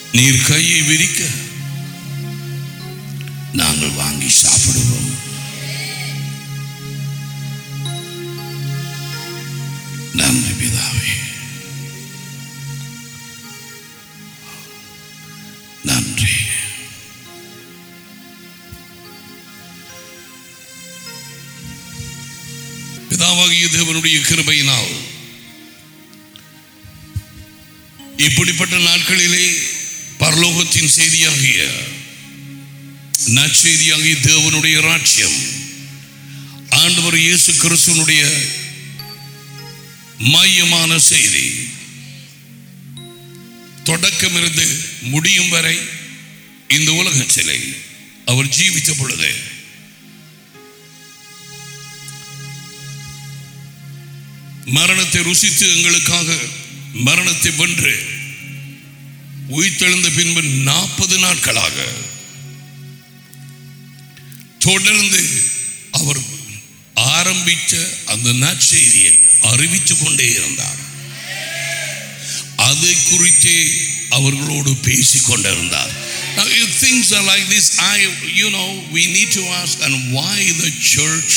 நீர் கையை விரிக்க நாங்கள் வாங்கி சாப்பிடுவோம் நன்றி பிதாவே நன்றி பிதாவாகிய தேவனுடைய கிருபையினால் இப்படிப்பட்ட நாட்களிலே பரலோகத்தின் செய்தியாகிய நற்செய்தியாகிய தேவனுடைய ராட்சியம் ஆண்டவர் இயேசு கிறிஸ்துவனுடைய மையமான செய்தி தொடக்கமிருந்து முடியும் வரை இந்த உலகத்திலே அவர் ஜீவித்த பொழுது மரணத்தை ருசித்து எங்களுக்காக மரணத்தை வென்று உயிர்த்தெழுந்த பின்பு நாற்பது நாட்களாக தொடர்ந்து அவர் ஆரம்பித்த அந்த நற்செய்தியை அறிவித்துக் கொண்டே இருந்தார் அதை குறித்தே அவர்களோடு பேசிக் கொண்டிருந்தார் Now, if things are like this, I, you know, we need to ask, and why the church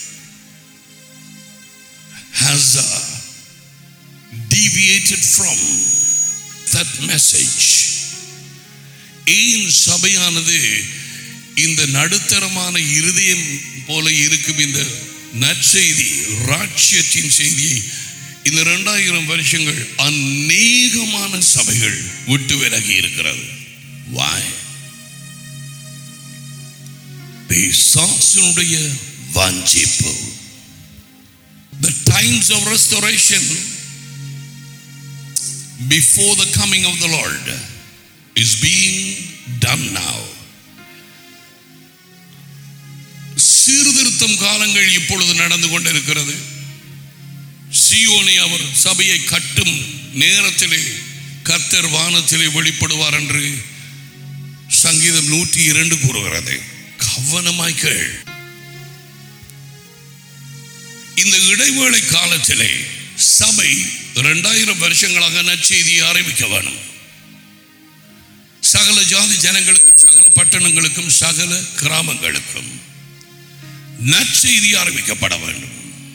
has uh, deviated from that message. ஏன் சபையானது இந்த நடுத்தரமான இருதயம் போல இருக்கும் இந்த நற்செய்தி ராட்சியத்தின் செய்தியை இந்த ரெண்டாயிரம் வருஷங்கள் அநேகமான சபைகள் விட்டு விலகி இருக்கிறது வாய் பிசாசினுடைய வாஞ்சிப்பு the times of restoration before the coming of the Lord is being done now. சீர்திருத்தம் காலங்கள் இப்பொழுது நடந்து கொண்டிருக்கிறது சியோனை அவர் சபையை கட்டும் நேரத்திலே கர்த்தர் வானத்திலே வெளிப்படுவார் என்று சங்கீதம் நூற்றி இரண்டு கூறுகிறது கவனமாய் கேள் இந்த இடைவேளை காலத்திலே சபை இரண்டாயிரம் வருஷங்களாக நற்செய்தியை ஆரம்பிக்க வேணும் சகல ஜாதி ஜனங்களுக்கும் சகல பட்டணங்களுக்கும் சகல கிராமங்களுக்கும் நற்செய்தி ஆரம்பிக்கப்பட வேண்டும்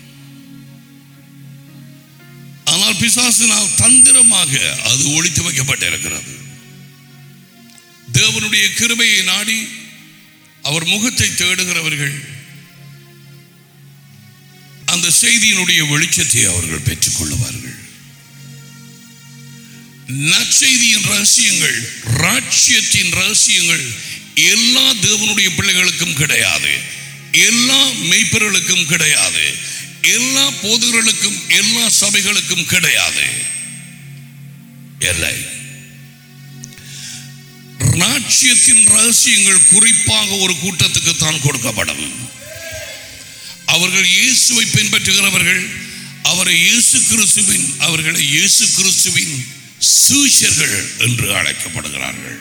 ஆனால் பிசாசினால் தந்திரமாக அது ஒழித்து வைக்கப்பட்டிருக்கிறது தேவனுடைய கிருபையை நாடி அவர் முகத்தை தேடுகிறவர்கள் அந்த செய்தியினுடைய வெளிச்சத்தை அவர்கள் பெற்றுக் கொள்ளுவார்கள் நற்செய்தியின் ரகசியங்கள் ராட்சியத்தின் ரகசியங்கள் எல்லா தேவனுடைய பிள்ளைகளுக்கும் கிடையாது எல்லா மெய்ப்பர்களுக்கும் கிடையாது எல்லா போதுகளுக்கும் எல்லா சபைகளுக்கும் கிடையாது இல்லை ராட்சியத்தின் ரகசியங்கள் குறிப்பாக ஒரு கூட்டத்துக்கு தான் கொடுக்கப்படும் அவர்கள் இயேசுவை பின்பற்றுகிறவர்கள் அவரை இயேசு கிறிஸ்துவின் அவர்களை இயேசு கிறிஸ்துவின் சூஷர்கள் என்று அழைக்கப்படுகிறார்கள்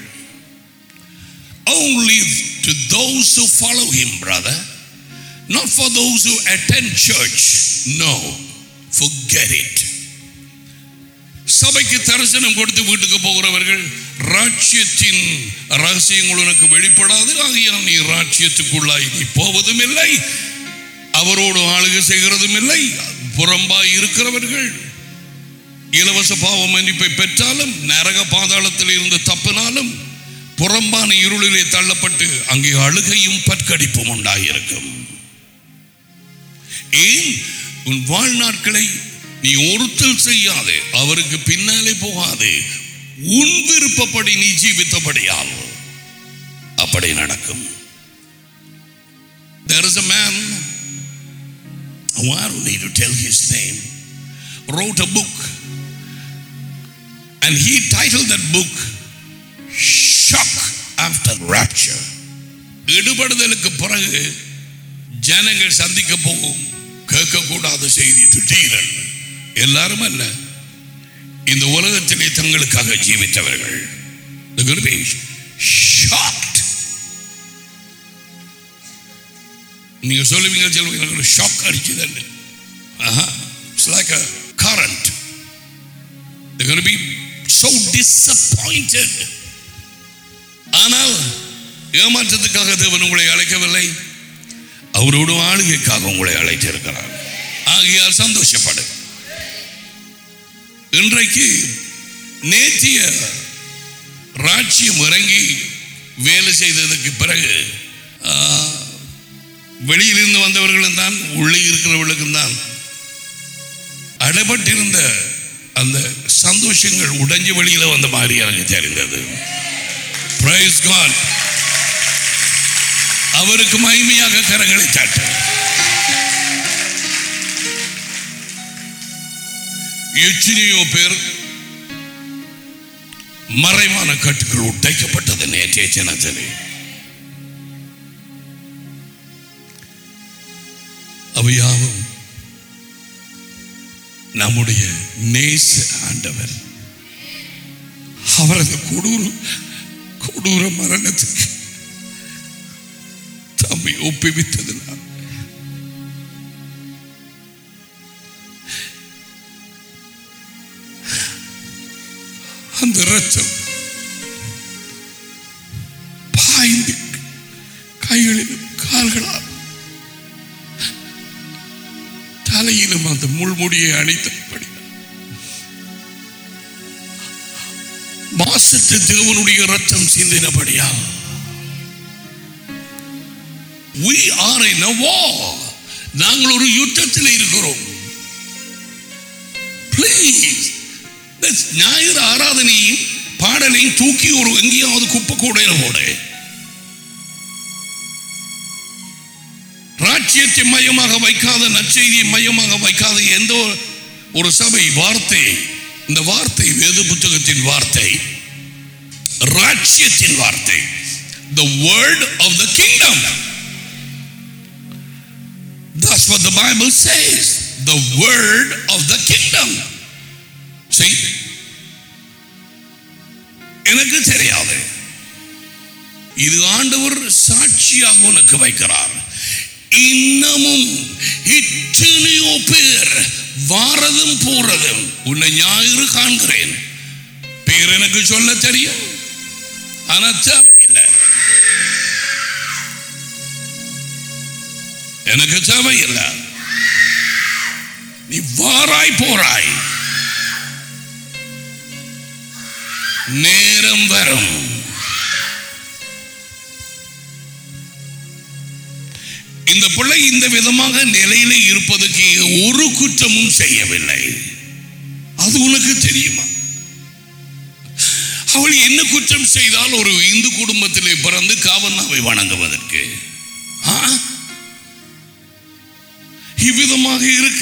only to those who follow him brother not for those who attend church no forget it சபைக்கு தரிசனம் கொடுத்து வீட்டுக்கு போகிறவர்கள் ராட்சியத்தின் ரகசியங்கள் உனக்கு வெளிப்படாது ஆகியால் நீ ராட்சியத்துக்குள்ளாய் நீ போவதும் இல்லை அவரோடு ஆளுகை செய்கிறதும் இல்லை புறம்பாய் இருக்கிறவர்கள் இலவச பாவ மன்னிப்பை பெற்றாலும் நரக பாதாளத்தில் இருந்து தப்பினாலும் புறம்பான இருளிலே தள்ளப்பட்டு அங்கே அழுகையும் பற்கடிப்பும் உண்டாயிருக்கும் ஏன் உன் வாழ்நாட்களை நீ ஒருத்தல் செய்யாதே அவருக்கு பின்னாலே போகாதே உன் விருப்பப்படி நீ ஜீவித்தபடியால் அப்படி நடக்கும் There is a man who I don't need to tell his name, wrote a book. And he titled that book Shock After Rapture. எடுபடுதலுக்கு பிறகு ஜனங்கள் சந்திக்க போகும் கேட்கக்கூடாத செய்தி திடீரென எல்லாரும் அல்ல இந்த உலகத்திலே தங்களுக்காக ஜீவித்தவர்கள் They're going to be shocked. நீங்க சொல்லுவீங்க சொல்லுவீங்க எனக்கு ஒரு ஷாக் அடிக்குதுன்னு ஆஹா it's like a current they're going to be so disappointed ஆனால் ஏமாற்றத்துக்காக தேவன் உங்களை அழைக்கவில்லை அவரோடு ஆளுகைக்காக உங்களை அழைத்திருக்கிறார் ஆகையால் சந்தோஷப்படு இன்றைக்கு நேற்றிய ராட்சியம் இறங்கி வேலை செய்ததுக்கு பிறகு ஆ, வெளியிலிருந்து வந்தவர்களும் தான் உள்ளே இருக்கிறவர்களுக்கும் தான் அடைபட்டிருந்த அந்த சந்தோஷங்கள் உடைஞ்சு வெளியில வந்த மாதிரி எனக்கு தெரிந்தது Praise God. அவருக்கு மகிமையாக கரங்களை சாட்ட எத்தனையோ பேர் மறைவான கட்டுகள் உடைக்கப்பட்டது நேற்றைய தினத்திலே அவையாவும் நம்முடைய நேச ஆண்டவர் அவரது கொடூர கொடூர மரணத்துக்கு தம்மை ஒப்புவித்ததினால் அந்த ரத்தம் பாய்ந்து கைகளிலும் கால்களால் தலையிலும் அந்த முள்முடியை அணைத்தபடி மாசற்ற தேவனுடைய ரத்தம் சிந்தினபடியா we are in a war நாங்கள் ஒரு யுத்தத்தில் இருக்கிறோம் ப்ளீஸ் ஞாயிறு ஆராதனையும் பாடலையும் தூக்கி ஒரு எங்கேயாவது குப்பை கூடையில போடு ராஜ்யத்தை மையமாக வைக்காத நற்செய்தியை மையமாக வைக்காத எந்த ஒரு- ஒரு சபை வார்த்தை இந்த வார்த்தை வேத புத்தகத்தின் வார்த்தை ராஜ்யத்தின் வார்த்தை the word of the kingdom that's what the bible says the word of the kingdom see எனக்கு தெரியாது இது ஆண்டவர் சாட்சியாக உனக்கு வைக்கிறார் இன்னமும் இத்தனையோ பேர் வாரதும் போறதும் உன்னை ஞாயிறு காண்கிறேன் பேர் எனக்கு சொல்ல தெரியும் ஆனா தேவையில்லை எனக்கு தேவையில்லை நீ வாராய் போறாய் நேரம் வரும் இந்த பிள்ளை இந்த விதமாக நிலையில இருப்பதற்கு ஒரு குற்றமும் செய்யவில்லை அது உனக்கு தெரியுமா அவள் என்ன குற்றம் செய்தால் ஒரு இந்து குடும்பத்திலே பிறந்து காவன்னாவை வணங்குவதற்கு ஆ? இவ்விதமாக இருக்க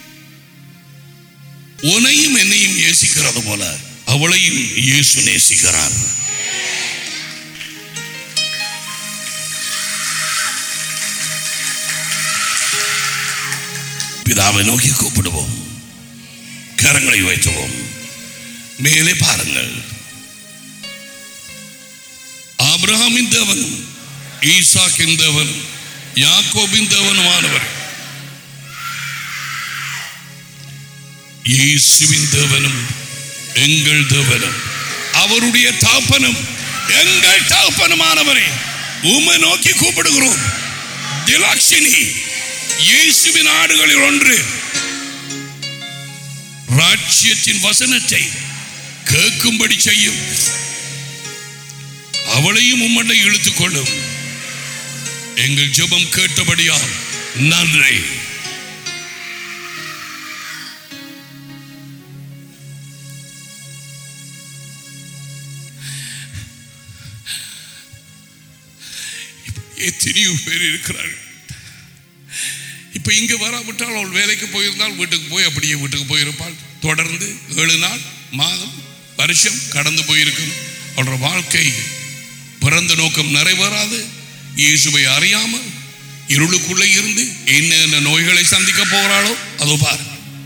உன்னையும் என்னையும் நேசிக்கிறது போல அவளையும் இயேசு நேசிக்கிறார் பிதாவை நோக்கி கூப்பிடுவோம் கரங்களை வைத்துவோம் மேலே பாருங்கள் ஆபிரகாமின் தேவனும் ஈசாக்கின் தேவனும் யாக்கோபின் தேவனுமானவர் இயேசுவின் தேவனும் எங்கள் தேவனும் அவருடைய தாப்பனும் எங்கள் தாப்பனுமானவரே உம்மை நோக்கி கூப்பிடுகிறோம் திலாக்ஷினி இயேசுவின் ஆடுகளில் ஒன்று ராஜ்யத்தின் வசனத்தை கேட்கும்படி செய்யும் அவளையும் உம்மண்டை இழுத்துக் கொள்ளும் எங்கள் ஜெபம் கேட்டபடியால் நன்றி எத்தனையோ பேர் இருக்கிறார்கள் இப்ப இங்க வராவிட்டால் அவள் வேலைக்கு போயிருந்தால் வீட்டுக்கு போய் அப்படியே வீட்டுக்கு போயிருப்பாள் தொடர்ந்து ஏழு நாள் மாதம் வருஷம் கடந்து போயிருக்கும் அவளோட வாழ்க்கை பிறந்த நோக்கம் நிறைவேறாது இயேசுவை அறியாமல் இருளுக்குள்ளே இருந்து என்னென்ன நோய்களை சந்திக்க போகிறாளோ அதோ பார்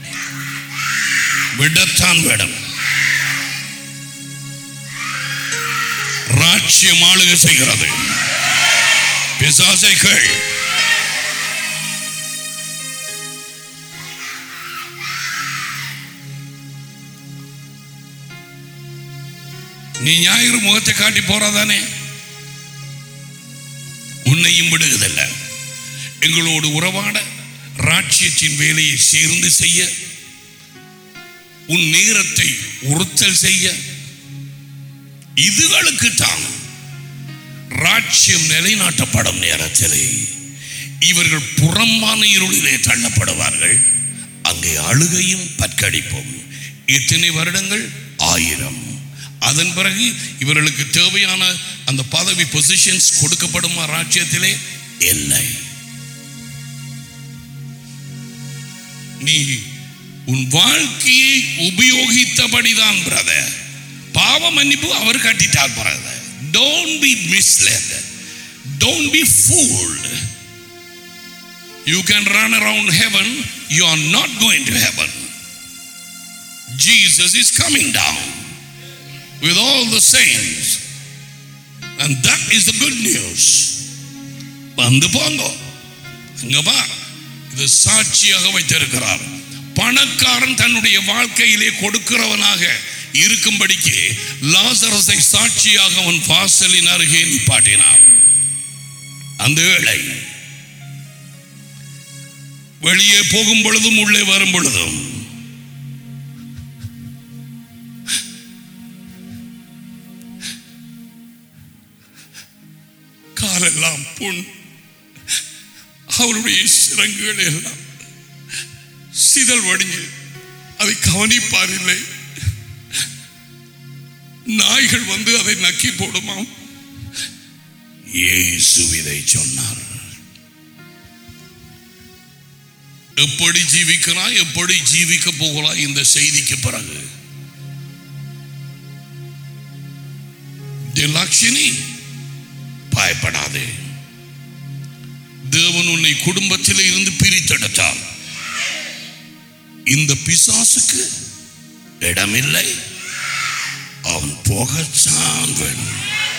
விடத்தான் வேடம் ராட்சியம் ஆளுகை செய்கிறது பிசாசைகள் நீ ஞாயிறு முகத்தை காட்டி போறாதானே உன்னையும் விடுவதில்லை எங்களோடு உறவாட ராட்சியத்தின் வேலையை சேர்ந்து செய்ய உன் நேரத்தை உறுத்தல் செய்ய இதுகளுக்கு தான் ராட்சியம் நிலைநாட்டப்படும் நேரத்திலே இவர்கள் புறம்பான இருளிலே தள்ளப்படுவார்கள் அங்கே அழுகையும் பற்கடிப்பும் எத்தனை வருடங்கள் ஆயிரம் அதன் பிறகு இவர்களுக்கு தேவையான அந்த பதவி பொசிஷன்ஸ் கொடுக்கப்படுமா ராஜ்யத்திலே இல்லை நீ உன் வாழ்க்கையை உபயோகித்தபடிதான் பிரதர் பாவ மன்னிப்பு அவர் கட்டிட்டார் brother don't be misled don't be fooled you can run around heaven you are not going to heaven Jesus is coming down with all the saints. And that is the good news. வந்து போங்க அங்க வா இது சாட்சியாக வைத்திருக்கிறார் பணக்காரன் தன்னுடைய வாழ்க்கையிலே கொடுக்கிறவனாக இருக்கும்படிக்கு லாசரஸை சாட்சியாக அவன் வாசலின் அருகே நிப்பாட்டினார் அந்த ஏழை வெளியே போகும் பொழுதும் உள்ளே வரும் பொழுதும் காலெல்லாம் புண் அவருடைய சிறங்குகள் எல்லாம் சிதல் வடிஞ்சு அதை கவனிப்பாரில்லை நாய்கள் வந்து அதை நக்கி போடுமாம் இயேசு இதை சொன்னார் எப்படி ஜீவிக்கிறாய் எப்படி ஜீவிக்க போகிறாய் இந்த செய்திக்கு பிறகு லட்சுமி பயப்படாதே தேவன் உன்னை குடும்பத்தில் இருந்து பிரித்தெடுத்தார் இந்த பிசாசுக்கு இடமில்லை அவன் போகத்தான் வேணும்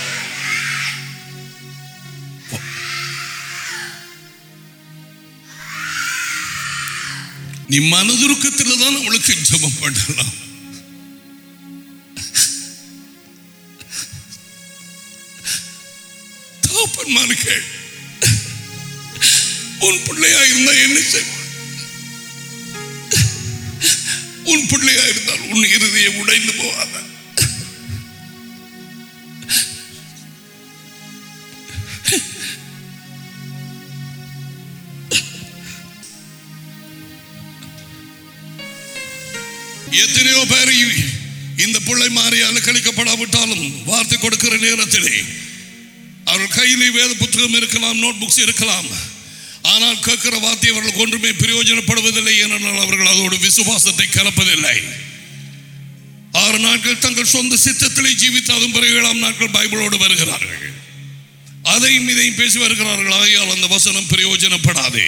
நீ மனதுருக்கத்தில் தான் அவளுக்கு ஜெபம் பண்ணலாம் தாப்பன்மார்கள் உன் பிள்ளையா இருந்தா என்ன செய்வான் உன் பிள்ளையா இருந்தால் உன் இருதய உடைந்து போவாத எத்தனையோ பேர் இந்த பிள்ளை மாறி அலக்களிக்கப்படாவிட்டாலும் வார்த்தை கொடுக்கிற நேரத்திலே அவர்கள் கையிலே வேத புத்தகம் இருக்கலாம் நோட் புக்ஸ் இருக்கலாம் ஆனால் கேட்கிற வார்த்தை அவர்களுக்கு ஒன்றுமே பிரயோஜனப்படுவதில்லை ஏனென்றால் அவர்கள் அதோடு விசுவாசத்தை கலப்பதில்லை ஆறு நாட்கள் தங்கள் சொந்த சித்தத்திலே ஜீவித்து அதன் பிறகு ஏழாம் நாட்கள் பைபிளோடு வருகிறார்கள் அதையும் இதையும் பேசி வருகிறார்கள் ஆகையால் அந்த வசனம் பிரயோஜனப்படாதே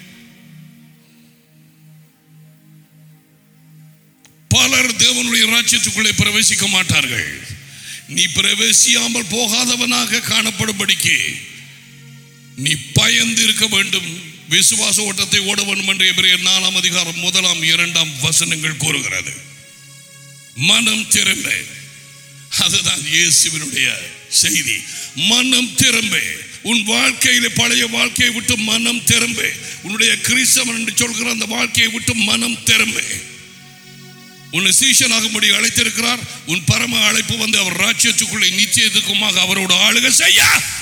பலர் தேவனுடைய ராஜ்யத்துக்குள்ளே பிரவேசிக்க மாட்டார்கள் நீ பிரவேசியாமல் போகாதவனாக காணப்படும்படிக்கு நீ பயந்து இருக்க வேண்டும் விசுவாச ஓட்டத்தை ஓட வேண்டும் என்று எபிரேயர் நாலாம் அதிகாரம் முதலாம் இரண்டாம் வசனங்கள் கூறுகிறது மனம் திறம்ப அதுதான் இயேசுவினுடைய செய்தி மனம் திறம்ப உன் வாழ்க்கையில பழைய வாழ்க்கையை விட்டு மனம் திறம்ப உன்னுடைய கிறிஸ்தவன் என்று சொல்கிற அந்த வாழ்க்கையை விட்டு மனம் திறம்ப உன்னை சீஷனாகும்படி அழைத்திருக்கிறார் உன் பரம அழைப்பு வந்து அவர் ராஜ்யத்துக்குள்ளே நிச்சயத்துக்குமாக அவரோட ஆளுக செய்ய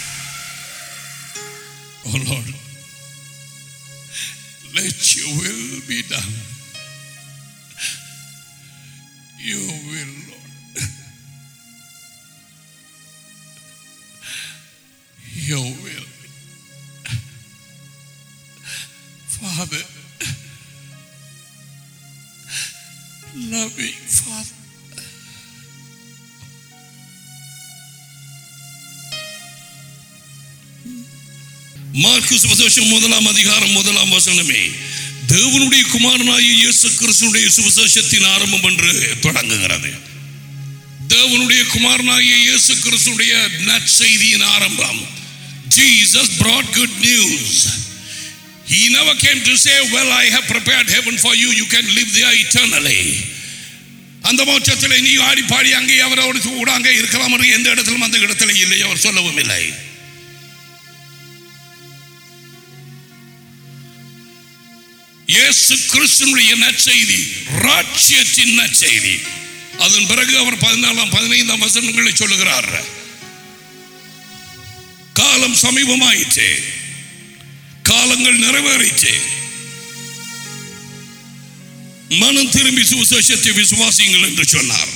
Oh Lord, let your will be done. Your will, Lord. Your will. Father, loving Father. Mark சுவிசேஷம் முதலாம் அதிகாரம் முதலாம் வசனமே தேவனுடைய குமாரனாகிய இயேசு கிறிஸ்துடைய சுவிசேஷத்தின் ஆரம்பம் என்று தொடங்குகிறது தேவனுடைய குமாரனாகிய இயேசு கிறிஸ்துடைய நற்செய்தியின் ஆரம்பம் Jesus brought good news. He never came to say, Well, I have prepared heaven for you, you can live there eternally. அந்த மோட்சத்தில் நீ ஆடி பாடி அங்கே அவரோடு கூட அங்கே இருக்கலாம் என்று எந்த இடத்திலும் அந்த இடத்துல இல்லை அவர் சொல்லவும் இல்லை இயேசு கிறிஸ்துனுடைய நற்செய்தி ராட்சியத்தின் நற்செய்தி அதன் பிறகு அவர் பதினாலாம் பதினைந்தாம் வசனங்களை சொல்லுகிறார் காலம் சமீபமாயிற்று காலங்கள் நிறைவேறிச்சு மனம் திரும்பி சுவிசேஷத்தை விசுவாசியுங்கள் என்று சொன்னார்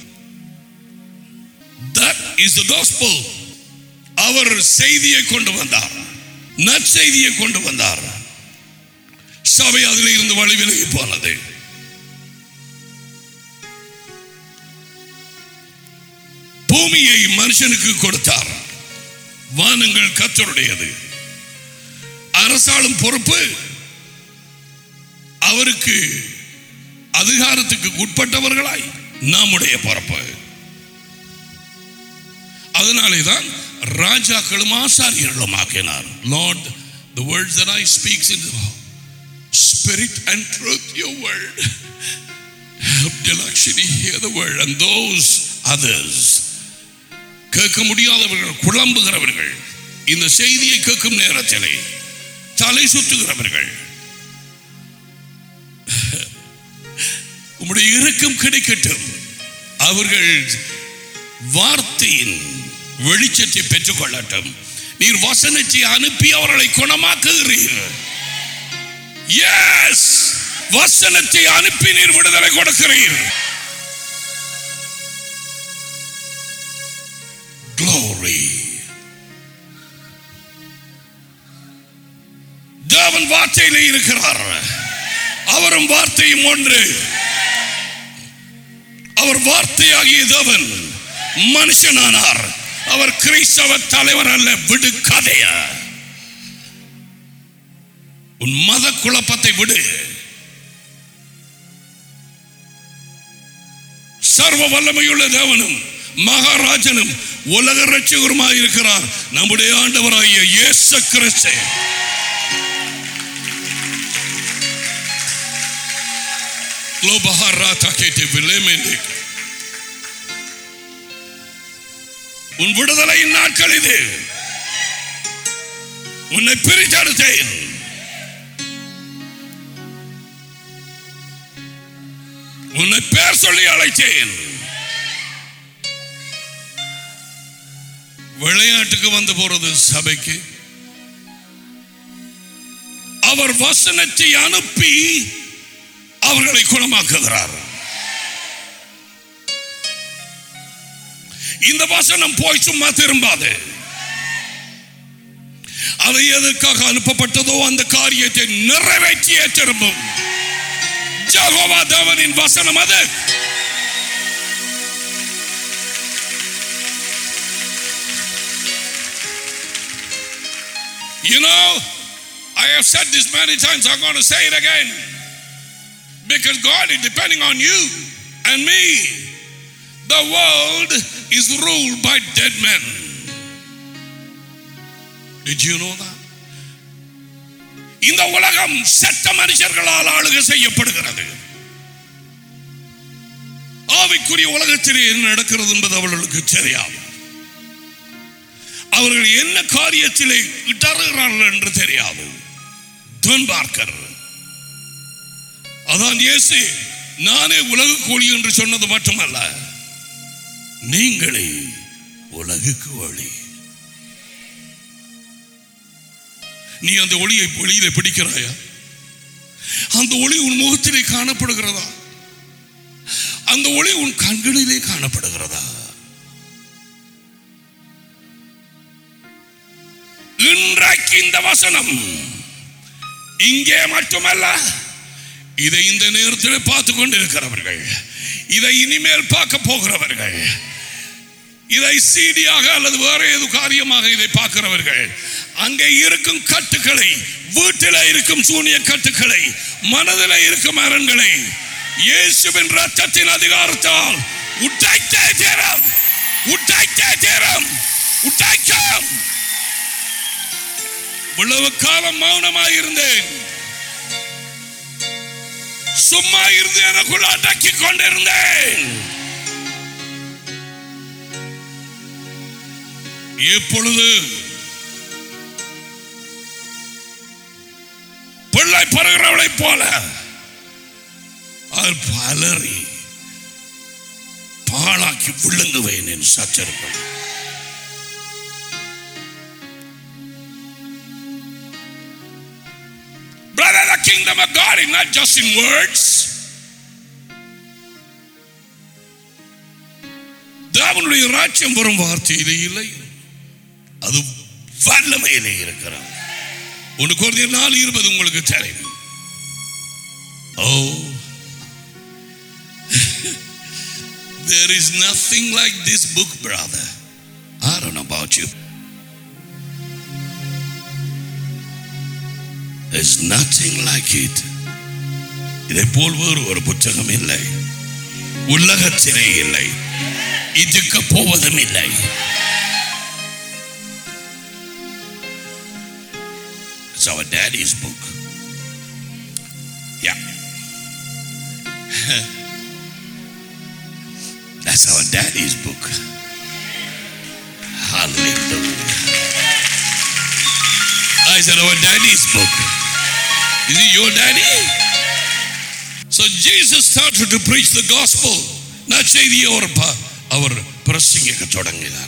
That is the gospel. அவர் செய்தியை கொண்டு வந்தார் நற்செய்தியை கொண்டு வந்தார் சபை அதில் இருந்து வழி விலகி போனது பூமியை மனுஷனுக்கு கொடுத்தார் வானங்கள் கத்தருடையது அரசாளும் பொறுப்பு அவருக்கு அதிகாரத்துக்கு உட்பட்டவர்களாய் நம்முடைய பொறுப்பு அதனாலே தான் ராஜாக்களும் ஆசாரியர்களும் ஆக்கினார் lord the words that I speaks in the spirit and truth your word help Dilakshini hear the word and those others கேட்க முடியாதவர்கள் குழம்புகிறவர்கள் இந்த செய்தியை கேட்கும் நேரத்திலே தலை சுற்றுகிறவர்கள் உம்முடைய இறுக்கம் கிடைக்கட்டும் அவர்கள் வார்த்தையின் வெளிச்சத்தை பெற்றுக் கொள்ளட்டும் நீர் வசனத்தை அனுப்பி அவர்களை குணமாக்குகிறீர் எஸ் வசனத்தை அனுப்பி நீர் விடுதலை கொடுக்கிறீர் glory தேவன் வார்த்தையிலே இருக்கிறார் அவரும் வார்த்தையும் ஒன்று அவர் வார்த்தையாகிய தேவன் மனுஷனானார் அவர் கிறிஸ்தவ தலைவர் அல்ல விடு கதைய உன் மத குழப்பத்தை விடு சர்வ வல்லமையுள்ள தேவனும் மகாராஜனும் உலக ரட்சகருமாய் இருக்கிறார் நம்முடைய ஆண்டவராகிய இயேசு கிறிஸ்து Globahara takete vilemende. உன் விடுதலையின் நாட்கள் இது உன்னை பிரித்தெடுத்தேன் உன்னை பேர் சொல்லி அழைத்தேன் விளையாட்டுக்கு வந்து போறது சபைக்கு அவர் வசனத்தை அனுப்பி அவர்களை குணமாக்குகிறார் இந்த வசனம் போய் சும்மா திரும்பாது அது எதற்காக அனுப்பப்பட்டதோ அந்த காரியத்தை நிறைவேற்றியே திரும்பும் ஜெகோவா தேவனின் வசனம் அது You know, I have said this many times, I'm going to say it again. Because God is depending on you and me. The world is ruled by dead men. Did you know that? இந்த உலகம் செத்த மனுஷர்களால் ஆளுகை செய்யப்படுகிறது ஆவிக்குரிய உலகத்திலே என்ன நடக்கிறது என்பது அவர்களுக்கு தெரியாது அவர்கள் என்ன காரியத்திலே இடறுகிறார்கள் என்று தெரியாது துன்பார்க்கர் அதான் இயேசு நானே உலக கோழி என்று சொன்னது மட்டுமல்ல நீங்களே உலகுக்கு ஒளி நீ அந்த ஒளியை ஒளியிலே பிடிக்கிறாயா அந்த ஒளி உன் முகத்திலே காணப்படுகிறதா அந்த ஒளி உன் கண்களிலே காணப்படுகிறதா இன்றைக்கு இந்த வசனம் இங்கே மட்டுமல்ல இதை இந்த நேரத்தில் பார்த்து கொண்டிருக்கிறவர்கள் இதை இனிமேல் பார்க்க போகிறவர்கள் இதை சீடியாக அல்லது வேற ஏது காரியமாக இதை பார்க்கிறவர்கள் அங்கே இருக்கும் கட்டுக்களை வீட்டில் இருக்கும் சூனிய கட்டுக்களை மனதில் இருக்கும் அரண்களை இயேசுவின் ரத்தத்தின் அதிகாரத்தால் உடைத்தே தீரம் உடைத்தே தீரம் உடைக்கும் இவ்வளவு காலம் மௌனமாக இருந்தேன் சும்மா இருந்து எனக்குள்ள அடக்கி கொண்டிருந்தேன் எப்பொழுது பிள்ளை பருகிறவளை போல அவர் பலரை பாழாக்கி விழுங்குவேன் என்று சச்சரிப்பது Brother, the kingdom of God is not just in words. தேவனுடைய ராஜ்யம் வரும் வார்த்தையிலே இல்லை அது வல்லமையிலே இருக்கிறது ஒன்று குறைந்த நாள் இருப்பது உங்களுக்கு தெரியும் ஓ there is nothing like this book brother I don't know about you there's nothing like it இதை போல் வேறு ஒரு புத்தகம் இல்லை உலகத்திலே இல்லை இதுக்கு போவதும் இல்லை It's our daddy's book. Yeah. That's our daddy's book. Hallelujah. I said our daddy's book. Is it your daddy? So Jesus started to preach the gospel. நற்செய்தியை அவர் ப- அவர் பிரசங்கிக்க தொடங்கினார்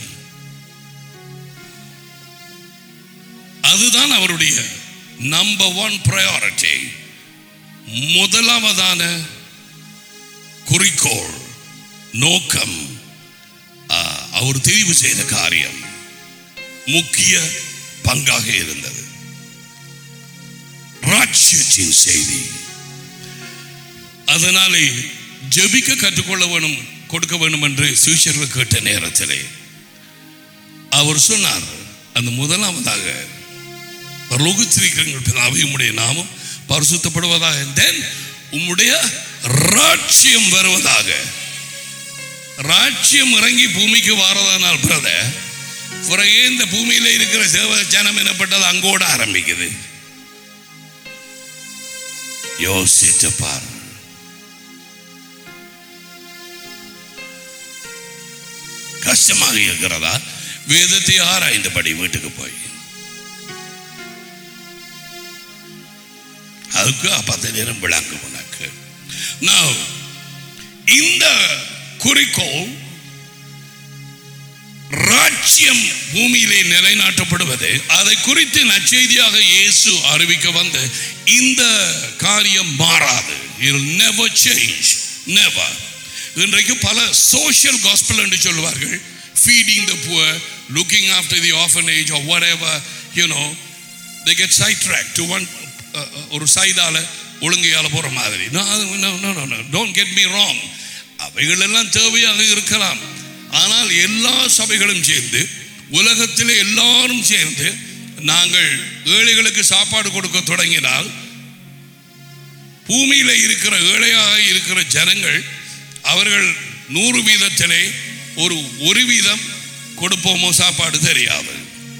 அதுதான் அவருடைய நம்பர் ஒன் ப்ரையாரிட்டி முதலாவதான குறிக்கோள் நோக்கம் ஆ, அவர் தெரிவு செய்த காரியம் முக்கிய பங்காக இருந்தது ராட்சியத்தின் செய்தி அதனாலே ஜெபிக்க கற்றுக்கொள்ள வேணும் கொடுக்க வேண்டும் என்று சீஷர்கள் கேட்ட நேரத்திலே அவர் சொன்னார் அந்த முதலாவதாக பரலோகத்திருக்கிறங்கள் பிதாவே உம்முடைய நாமம் பரிசுத்தப்படுவதாக தென் உம்முடைய ராட்சியம் வருவதாக ராட்சியம் இறங்கி பூமிக்கு வாரதானால் பிரதர் பிறகு இந்த பூமியில இருக்கிற சேவ ஜனம் எனப்பட்டது அங்கோட ஆரம்பிக்குது யோசித்து பார் கஷ்டமாக இருக்கிறதா வேதத்தை ஆராய்ந்தபடி வீட்டுக்கு போய் அதுக்கு பத்து நேரம் விளங்கும் உனக்கு Now, இந்த குறிக்கோள் ராஜ்யம் பூமியிலே நிலைநாட்டப்படுவது அதை குறித்து நற்செய்தியாக இயேசு அறிவிக்க வந்த இந்த காரியம் மாறாது it never change never இன்றைக்கு பல சோஷியல் காஸ்பல் என்று சொல்வார்கள் feeding the poor looking after the orphanage or whatever you know they get sidetracked to one uh, uh, ஒரு சைடால ஒழுங்கையால போற மாதிரி no no no no no don't get me wrong அவைகள் எல்லாம் தேவையாக இருக்கலாம் ஆனால் எல்லா சபைகளும் சேர்ந்து உலகத்திலே எல்லாரும் சேர்ந்து நாங்கள் ஏழைகளுக்கு சாப்பாடு கொடுக்க தொடங்கினால் பூமியில இருக்கிற ஏழையாக இருக்கிற ஜனங்கள் அவர்கள் நூறு வீதத்திலே ஒரு ஒரு வீதம் கொடுப்போமோ சாப்பாடு தெரியாது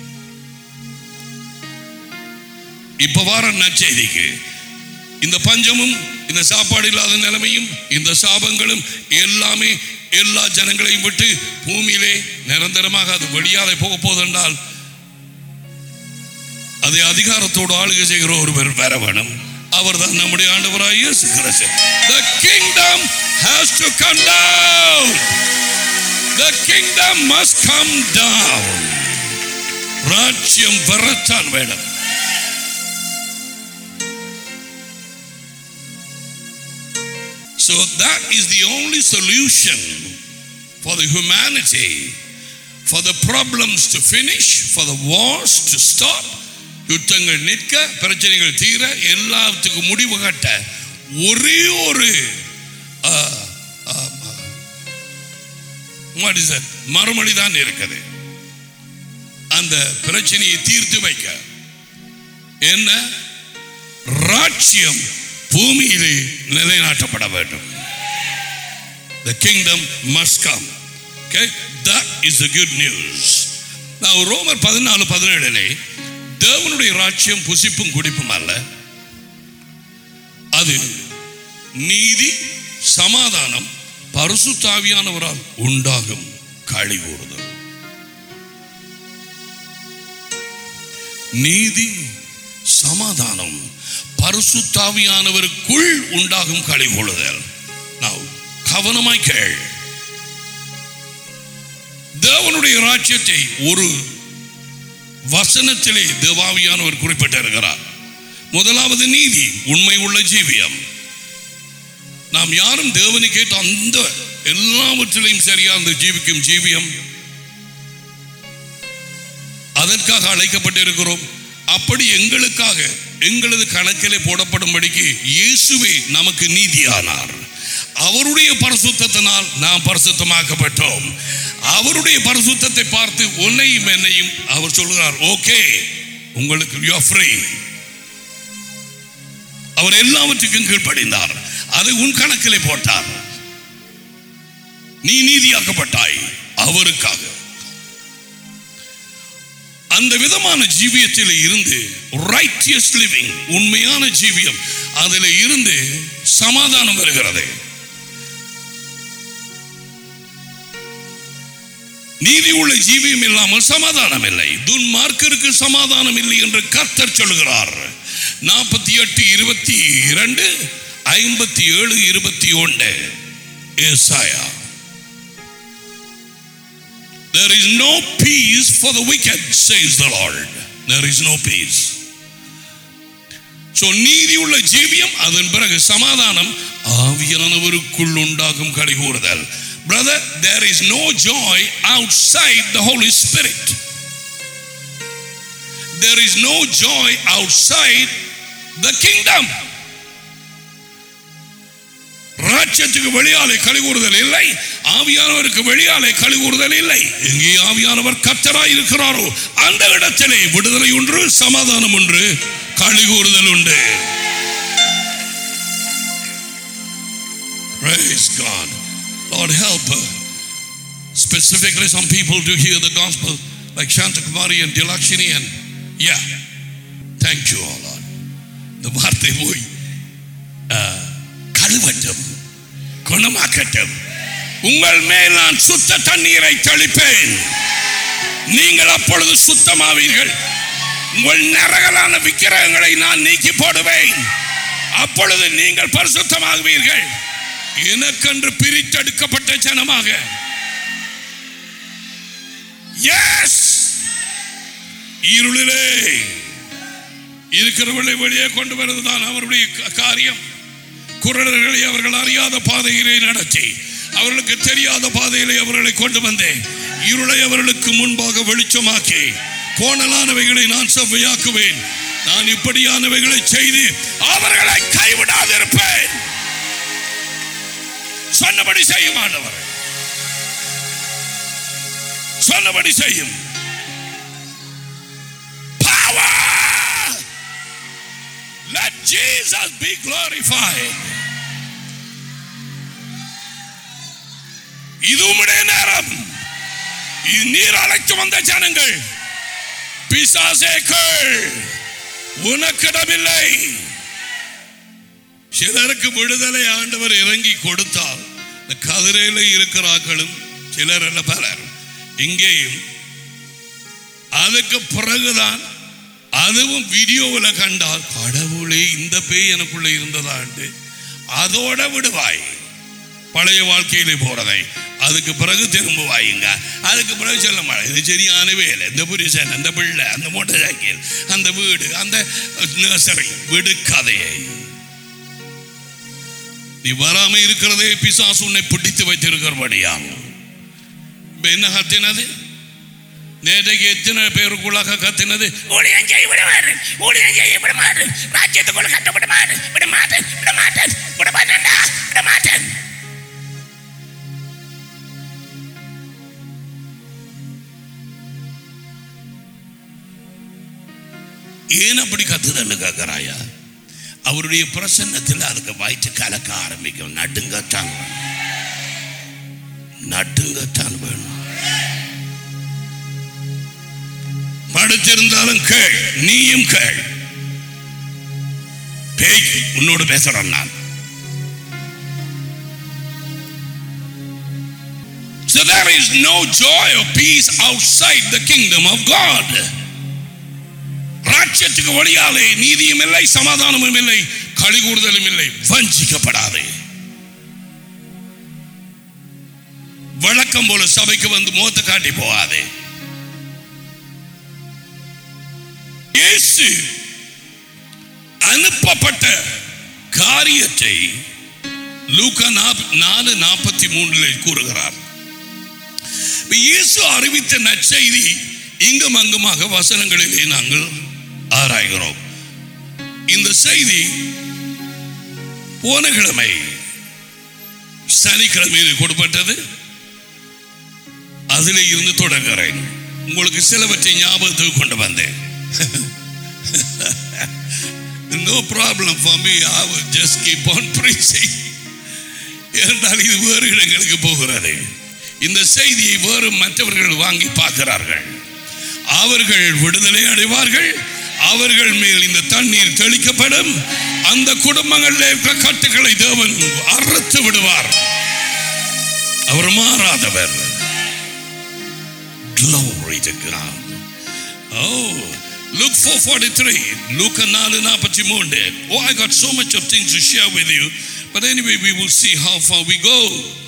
இப்ப வார நற்செய்திக்கு இந்த பஞ்சமும் இந்த சாப்பாடு இல்லாத நிலைமையும் இந்த சாபங்களும் எல்லாமே எல்லா ஜனங்களையும் விட்டு பூமியிலே நிரந்தரமாக அது வெளியாலே போக போதென்றால் அதை அதிகாரத்தோடு ஆளுகை செய்கிற ஒருவர் வர வேணும் அவர் தான் நம்முடைய ஆண்டவராய் இயேசு கிறிஸ்து the kingdom has to come down the kingdom must come down ராஜ்யம் வரத்தான் வேணும் So that is the only solution for the humanity, for the problems to finish, for the wars to stop, யுத்தங்கள் நிற்க பிரச்சனைகள் தீர எல்லாத்துக்கும் முடிவு கட்ட ஒரே ஒரு ஆ, ஆ, ஆ, what is that? மறுமொழி தான் இருக்குது அந்த பிரச்சனையை தீர்த்து வைக்க என்ன ராட்சியம் பூமியிலே நிலைநாட்டப்பட வேண்டும் the kingdom must come okay that is the good news now ரோமர் பதினாலு பதினேழிலே தேவனுடைய ராட்சியம் புசிப்பும் குடிப்பும் அல்ல அது நீதி சமாதானம் பரிசுத்தாவியானவரால் உண்டாகும் களி கூறுதல் நீதி சமாதானம் பரிசுத்தாவியானவருக்குள் உண்டாகும் களி கொள்ளுதல் Now, கவனமாய் கேள் தேவனுடைய ராஜ்யத்தை ஒரு வசனத்திலே தேவாவியானவர் குறிப்பிட்டிருக்கிறார் முதலாவது நீதி உண்மை உள்ள ஜீவியம் நாம் யாரும் தேவனை கேட்டு அந்த எல்லாவற்றிலையும் சரியா அந்த ஜீவிக்கும் ஜீவியம் அதற்காக அழைக்கப்பட்டிருக்கிறோம் அப்படி எங்களுக்காக எங்களது கணக்கிலே போடப்படும்படிக்கு இயேசுவே நமக்கு நீதியானார் அவருடைய பரிசுத்தத்தினால் நாம் பரிசுத்தமாக்கப்பட்டோம் அவருடைய பரிசுத்தத்தை பார்த்து உன்னையும் என்னையும் அவர் சொல்கிறார் ஓகே உங்களுக்கு you are free அவர் எல்லாவற்றுக்கும் கீழ்ப்படிந்தார் அதை உன் கணக்கிலே போட்டார் நீ நீதியாக்கப்பட்டாய் அவருக்காக அந்த விதமான ஜீவியத்தில் இருந்து ரைட்டியஸ் லிவிங் உண்மையான ஜீவியம் அதில் இருந்து சமாதானம் வருகிறது நீதி உள்ள ஜீவியம் இல்லாமல் சமாதானம் இல்லை துன்மார்க்கருக்கு சமாதானம் இல்லை என்று கர்த்தர் சொல்கிறார் நாற்பத்தி எட்டு இருபத்தி இரண்டு ஐம்பத்தி ஏழு இருபத்தி ஒன்று ஏசாயா There is no peace for the wicked, says the Lord. There is no peace. So நீதி உள்ள ஜீவியம் அதன் பிறகு சமாதானம் ஆவியானவருக்குள் உண்டாகும் கடை கூறுதல் brother there is no joy outside the Holy Spirit. There is no joy outside the kingdom. ராஜ்யத்துக்கு வெளியாலே களி கூறுதல் இல்லை ஆவியானவருக்கு வெளியாலே களி கூறுதல் இல்லை எங்கே ஆவியானவர் கத்தராய் இருக்கிறாரோ அந்த இடத்திலே விடுதலை ஒன்று சமாதானம் ஒன்று களி கூறுதல் உண்டு Praise God. Lord help her. Specifically some people to hear the gospel like Shanta Kumari and Dilakshini and yeah. Thank you, oh Lord. இந்த வார்த்தை போய் அஹ், கழுவட்டும் குணமாக்கட்டும் உங்கள் மேல் நான் சுத்த தண்ணீரை தெளிப்பேன் நீங்கள் அப்பொழுது சுத்தமாவீர்கள் உங்கள் நரகலான விக்கிரகங்களை நான் நீக்கி போடுவேன் அப்பொழுது நீங்கள் பரிசுத்தமாகுவீர்கள் எனக்கென்று பிரித்தெடுக்கப்பட்ட ஜனமாக எஸ் இருளிலே இருக்கிறவர்களை வெளியே கொண்டு வருவதுதான் அவருடைய க- காரியம் குரடர்களை அவர்கள் அறியாத பாதையிலே நடத்தி அவர்களுக்கு தெரியாத பாதையிலே அவர்களை கொண்டு வந்தேன் இருளை அவர்களுக்கு முன்பாக வெளிச்சமாக்கி கோணலானவைகளை நான் செவ்வையாக்குவேன் நான் இப்படியானவைகளை செய்து அவர்களை கைவிடாதிருப்பேன் சொன்னபடி செய்யும் ஆண்டவர் சொன்னபடி செய்யும் Power! Let Jesus be glorified. இது உம்முடைய நேரம் இது நீர் அழைத்து வந்த ஜனங்கள் பிசாசேக்கள் உனக்கிடமில்லை சிலருக்கு விடுதலை ஆண்டவர் இறங்கி கொடுத்தால் இந்த கதிரையில் இருக்கிறார்களும் சிலர் அல்ல பலர் இங்கேயும் அதுக்கு பிறகுதான் அதுவும் வீடியோவில் கண்டால் கடவுளே இந்த பேய் எனக்குள்ள இருந்ததாண்டு அதோட விடுவாய் பழைய வாழ்க்கையிலே போறதை அதுக்கு பிறகு திரும்புவாயுங்க அதுக்கு பிறகு சொல்ல மாட்டேன் இது சரியான வேலை இந்த புருஷன் அந்த பிள்ளை அந்த மோட்டர் சைக்கிள் அந்த வீடு அந்த நர்சரி விடு கதையை நீ வராம இருக்கிறதே பிசாசு உன்னை பிடித்து வைத்திருக்கிறபடியாகும் இப்ப என்ன கத்தினது நேற்றைக்கு எத்தனை பேருக்குள்ளாக கத்தினது ஊழியம் செய்ய விட மாட்டேன் ஊழியம் செய்ய விட மாட்டேன் ராஜ்யத்துக்குள்ள கட்ட விட மாட்டேன் விட மாட்டேன் விட மாட்டேன் விட மாட்டேன்டா விட மாட்டேன் ஏன் அப்படி கத்துதன்னு கேட்கிறாயா அவருடைய பிரசன்னத்தில் அதுக்கு வயிற்று கலக்க ஆரம்பிக்கும் நடுங்கத்தான் வேணும் நடுங்கத்தான் வேணும் படுத்திருந்தாலும் கேள் நீயும் கேள் பேய் உன்னோடு பேசுறேன் நான் So there is no joy or peace outside the kingdom of God. ராஜ்யத்துக்கு வழியாலே நீதியும் இல்லை சமாதானமும் இல்லை களி கூறுதலும் இல்லை வஞ்சிக்கப்படாதே வழக்கம் போல சபைக்கு வந்து முகத்தை காட்டி போகாதே இயேசு அனுப்பப்பட்ட காரியத்தை லூக்கா நாப்- நாலு நாற்பத்தி மூன்றில் கூறுகிறார் இப்ப இயேசு அறிவித்த நற்செய்தி இங்கும் அங்குமாக வசனங்களிலே நாங்கள் ஆராய்கிறோம் இந்த செய்தி போன கிழமை சனிக்கிழமையில் கொடுப்பட்டது அதிலே இருந்து தொடங்குகிறேன் உங்களுக்கு சிலவற்றை ஞாபகத்துக்கு கொண்டு வந்தேன் no problem for me I will just keep on breathing என்றால் இது வேறு இடங்களுக்கு போகிறது இந்த செய்தியை வேறு மற்றவர்கள் வாங்கி பார்க்கிறார்கள் அவர்கள் விடுதலை அடைவார்கள் அவர்கள் மேல் இந்த தண்ணீர் தெளிக்கப்படும் அந்த குடும்பங்களில் இருக்கிற கட்டுகளை தேவன் அறுத்து விடுவார் அவர் மாறாதவர் Glory to God. Oh, Luke 4:43. Luke 4:43. Oh, I got so much of things to share with you. But anyway, we will see how far we go.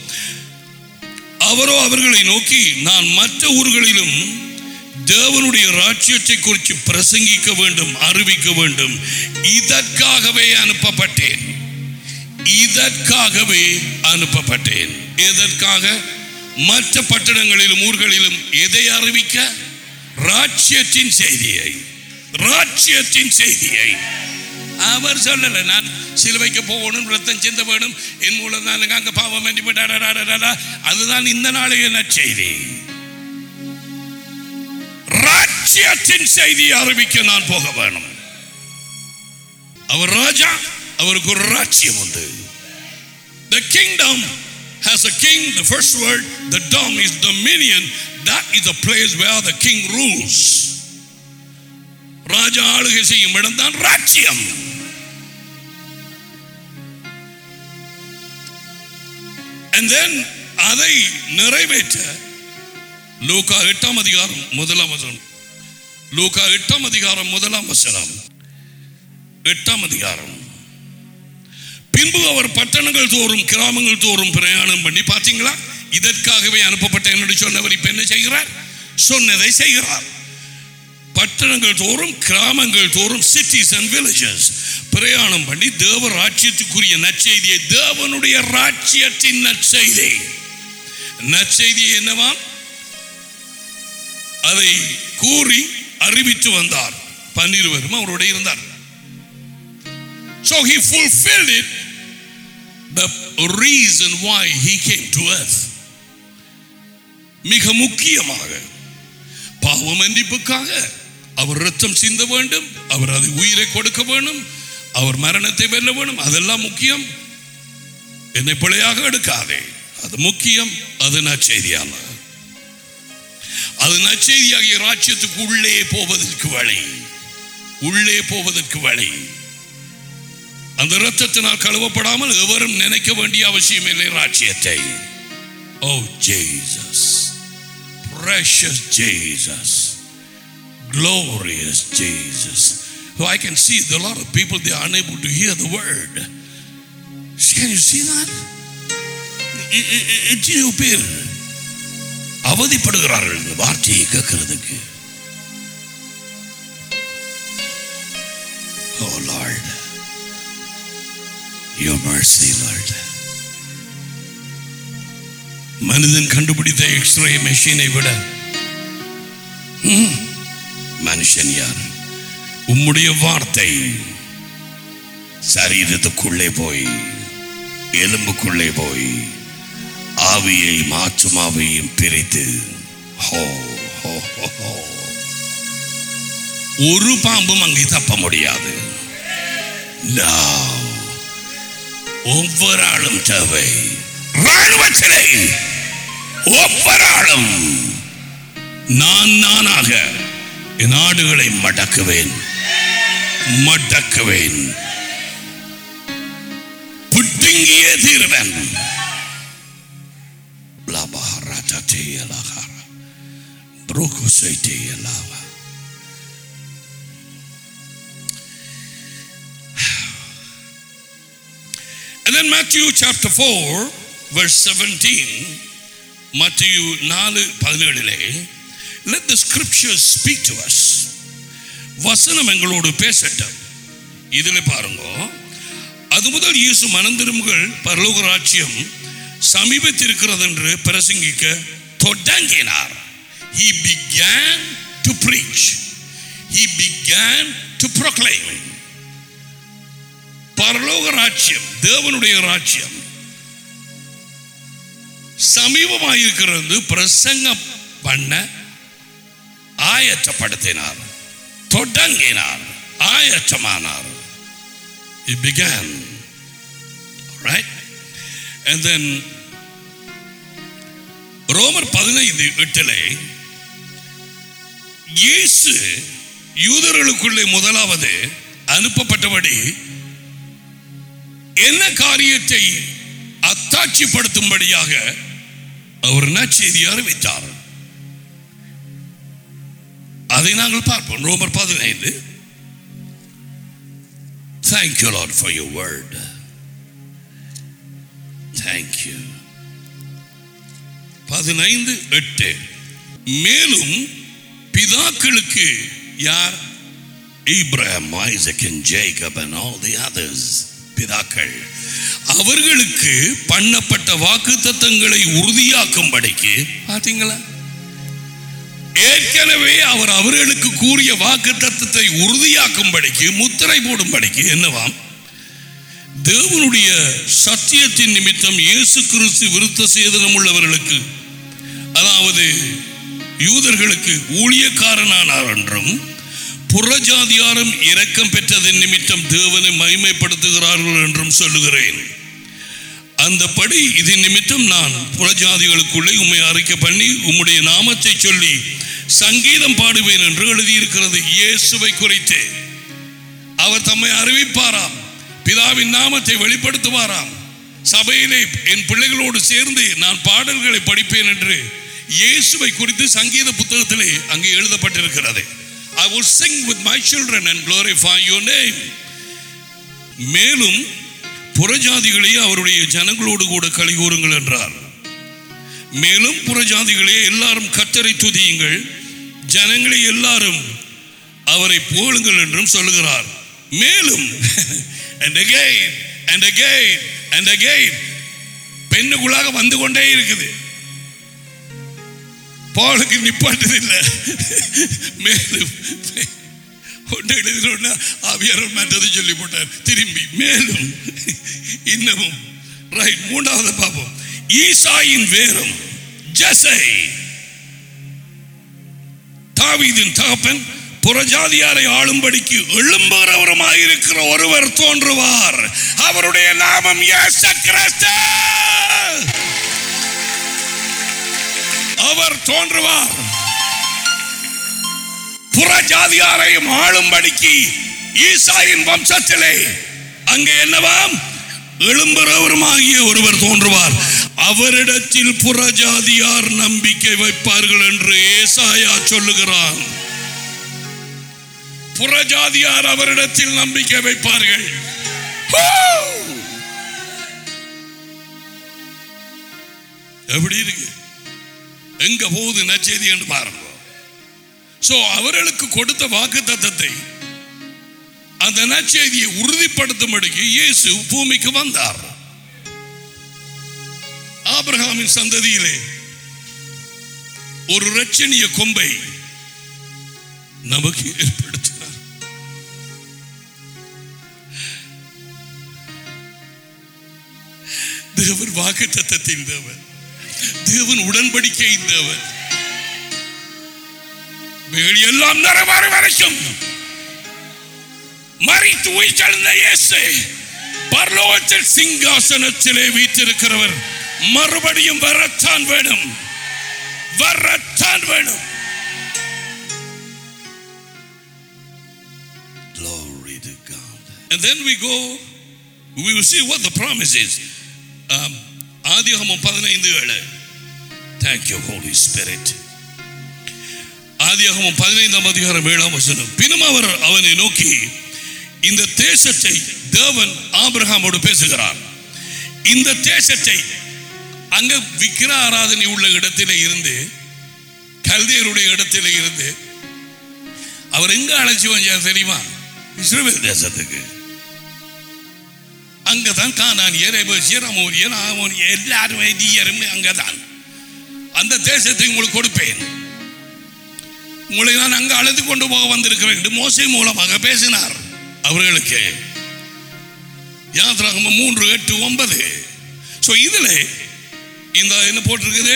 அவரோ அவர்களை நோக்கி நான் மற்ற ஊர்களிலும் தேவனுடைய ராஜ்யத்தை குறித்து பிரசங்கிக்க வேண்டும் அறிவிக்க வேண்டும் இதற்காகவே அனுப்பப்பட்டேன் இதற்காகவே அனுப்பப்பட்டேன் எதற்காக மற்ற பட்டணங்களிலும் ஊர்களிலும் எதை அறிவிக்க ராஜ்யத்தின் செய்தியை ராஜ்யத்தின் செய்தியை அவர் சொல்லல நான் சிலுவைக்கு போகணும் ரத்தம் சிந்த வேணும் என் மூலம் தான் அங்க பாவம் வேண்டி போயிட்டாடா அதுதான் இந்த நாளைய நற்செய்தி ராஜ்யத்தின் செய்தியை அறிவிக்க நான் போக வேணும் அவர் ராஜா அவருக்கு ஒரு ராஜ்யம் உண்டு The kingdom has a king. The first word, the dom is dominion. That is a place where the king rules. ராஜா ஆளுகை செய்யும் இடம்தான் ராஜ்யம் And then அதை நிறைவேற்ற லூக்கா எட்டாம் அதிகாரம் முதலாம் வசனம் லூக்கா எட்டாம் அதிகாரம் முதலாம் வசனம் எட்டாம் அதிகாரம் பின்பு அவர் பட்டணங்கள் தோறும் கிராமங்கள் தோறும் பிரயாணம் பண்ணி பார்த்தீங்களா இதற்காகவே அனுப்பப்பட்ட என்னுடைய சொன்னவர் இப்ப என்ன செய்கிறார் சொன்னதை செய்கிறார் பட்டணங்கள் தோறும் கிராமங்கள் தோறும் சிட்டிஸ் அண்ட் வில்லேஜஸ் பிரயாணம் பண்ணி தேவ ராஜ்யத்துக்குரிய நற்செய்தியை தேவனுடைய ராஜ்யத்தின் நற்செய்தி நற்செய்தி என்னவா அதை கூறி அறிவித்து வந்தார் பன்னிருவரும் அவரோட இருந்தார் So he fulfilled it, the reason why he came to earth. மிக முக்கியமாக பாவ மன்னிப்புக்காக அவர் ரத்தம் சிந்த வேண்டும் அவர் அதை உயிரை கொடுக்க வேண்டும் அவர் மரணத்தை வெல்ல வேண்டும் அதெல்லாம் முக்கியம் என்னை பிழையாக எடுக்காதே அது முக்கியம் அது நற்செய்தியான அது நற்செய்தியாகிய ராஜ்யத்துக்கு உள்ளே போவதற்கு வழி உள்ளே போவதற்கு வழி அந்த இரத்தத்தினால் கழுவப்படாமல் எவரும் நினைக்க வேண்டிய அவசியம் இல்லை ராஜ்யத்தை oh Jesus precious Jesus glorious Jesus so I can see a lot of people they are unable to hear the word can you see that எ- எ- எ- எத்தனையோ பேர் அவதிப்படுகிறார்கள் இந்த வார்த்தையை கேட்கறதுக்கு Oh Lord Your mercy, Lord. மனிதன் கண்டுபிடித்த எக்ஸ்ரே மெஷினை விட ம், மனுஷன் யார் உம்முடைய வார்த்தை சரீரத்துக்குள்ளே போய் எலும்புக்குள்ளே போய் ஆவியை மாற்றும் ஆவியையும் பிரித்து ஹோ ஹோ ஹோ, ஹோ. ஒரு பாம்பும் அங்கே தப்ப முடியாது No. ஒவ்வொரு ஆளும் தேவை ராணுவத்திலே ஒவ்வொரு ஆளும் நான் நானாக என் நாடுகளை மடக்குவேன் மடக்குவேன் புட்டுங்கியே தீர்வன் then Matthew chapter 4 verse 17 Matthew நாலு பதினேழிலே let the scriptures speak to us வசனம் எங்களோடு பேசட்டும் இதில் பாருங்க அது முதல் இயேசு மனந்திருமுகள் பரலோக ராஜ்யம் சமீபத்திருக்கிறது என்று பிரசங்கிக்க தொடங்கினார் he began to preach he began to proclaim பரலோக ராஜ்யம் தேவனுடைய ராஜ்யம் சமீபமாயிருக்கிறது பிரசங்கம் பண்ண ஆயத்தப்படுத்தினார் தொடங்கினார் ஆயத்தமானார் He began. Right? And then ரோமர் பதினைந்து எட்டிலே இயேசு யூதர்களுக்குள்ளே முதலாவது அனுப்பப்பட்டபடி என்ன காரியத்தை அத்தாட்சிப்படுத்தும்படியாக அவர் நற்செய்தி அறிவித்தார் அதை நாங்கள் பார்ப்போம் ரோமர் பதினைந்து Thank you, Lord, for your word. Thank you. பதினைந்து எட்டு மேலும் பிதாக்களுக்கு யார் Abraham, Isaac and Jacob and all the others பிதாக்கள் அவர்களுக்கு பண்ணப்பட்ட வாக்கு தத்தங்களை உறுதியாக்கும்படிக்கு பாத்தீங்களா ஏற்கனவே அவர் அவர்களுக்கு கூறிய வாக்கு தத்தத்தை உறுதியாக்கும்படிக்கு முத்திரை போடும்படிக்கு என்னவாம் தேவனுடைய சத்தியத்தின் நிமித்தம் இயேசு கிறிஸ்து விருத்த சேதனம் உள்ளவர்களுக்கு அதாவது யூதர்களுக்கு ஊழியக்காரனானார் என்றும் புறஜாதியாரும் இரக்கம் பெற்றதன் நிமித்தம் தேவனை மகிமைப்படுத்துகிறார்கள் என்றும் சொல்லுகிறேன் அந்தபடி இதன் நிமித்தம் நான் புறஜாதிகளுக்குள்ளே உம்மை அறிக்கை பண்ணி உம்முடைய நாமத்தை சொல்லி சங்கீதம் பாடுவேன் என்று எழுதியிருக்கிறது இயேசுவை குறித்து அவர் தம்மை அறிவிப்பாராம் பிதாவின் நாமத்தை வெளிப்படுத்துவாராம் சபையிலே என் பிள்ளைகளோடு சேர்ந்து நான் பாடல்களை படிப்பேன் என்று இயேசுவை குறித்து சங்கீத புத்தகத்திலே அங்கே எழுதப்பட்டிருக்கிறது I will sing with my children and glorify your name மேலும் புறஜாதிகளே அவருடைய ஜனங்களோடு கூட களி கூறுங்கள் என்றார் மேலும் புறஜாதிகளே எல்லாரும் கத்தரை துதியுங்கள் ஜனங்களே எல்லாரும் அவரை புகழுங்கள் என்றும் சொல்லுகிறார் மேலும் and again and again and again பெண்ணுக்குள்ளாக வந்து கொண்டே இருக்குது பாலுக்கு நிப்பாட்டது இல்லை மேலும் ஒன்று எழுதினோன்னா ஆவியார் மற்றது சொல்லி போட்டார் திரும்பி மேலும் இன்னமும் ரைட் மூன்றாவது பார்ப்போம் ஈசாயின் வேரும் ஜசை தாவீதின் தகப்பன் புறஜாதியாரை ஆளும்படிக்கு எழும்புகிறவருமாயிருக்கிற ஒருவர் தோன்றுவார் அவருடைய நாமம் இயேசு கிறிஸ்து அவர் தோன்றுவார் புறஜாதியாரையும் ஆளும்படிக்கு ஈசாயின் வம்சத்திலே அங்கே என்னவாம் எழும்புறவருமாகிய ஒருவர் தோன்றுவார் அவரிடத்தில் புறஜாதியார் நம்பிக்கை வைப்பார்கள் என்று ஏசாயா சொல்லுகிறான் புறஜாதியார் அவரிடத்தில் நம்பிக்கை வைப்பார்கள் Woo! எப்படி இருக்கு எங்க போகுது நச்செய்தி என்று பாருங்க சோ அவர்களுக்கு கொடுத்த வாக்கு தத்தத்தை அந்த நற்செய்தியை உறுதிப்படுத்தும்படிக்கு இயேசு பூமிக்கு வந்தார் ஆபிரகாமின் சந்ததியிலே ஒரு ரட்சணிய கொம்பை நமக்கு ஏற்படுத்தினார் தேவன் வாக்கு தத்தத்தின் தேவன் தேவன் உடன்படிக்கையின் தேவன் இவைகள் எல்லாம் நிறைவேற வரைக்கும் மறித்து உயிர்த்தெழுந்த இயேசு பரலோகத்தில் சிங்காசனத்திலே வீற்றிருக்கிறவர் மறுபடியும் வரத்தான் வேணும் வரத்தான் வேணும் Glory to God. And then we go, we will see what the promise is. Um, ஆதியாகமம் பதினைந்து ஏழு தேங்க்யூ ஹோலி ஸ்பிரிட் ஆதியாகமம் பதினைந்தாம் அதிகாரம் ஏழாம் வசனம் பின்னும் அவர் அவனை நோக்கி இந்த தேசத்தை தேவன் ஆபிரகாமோடு பேசுகிறார் இந்த தேசத்தை அங்க விக்கிர ஆராதனை உள்ள இடத்திலே இருந்து கல்தையருடைய இடத்திலே இருந்து அவர் எங்க அழைச்சி வந்தார் தெரியுமா இஸ்ரேல் தேசத்துக்கு அங்கதான் கானானியர் எபேசியர் அமோரியர் ஆமோனியர் எல்லாரும் எதியரும் அங்கதான் அந்த தேசத்தை உங்களுக்கு கொடுப்பேன் உங்களை நான் அங்க அழைத்து கொண்டு போக வந்திருக்கிறேன் என்று மோசை மூலமாக பேசினார் அவர்களுக்கு யாத்ராகமம் மூன்று எட்டு ஒன்பது ஸோ இதுல இந்த என்ன போட்டிருக்குது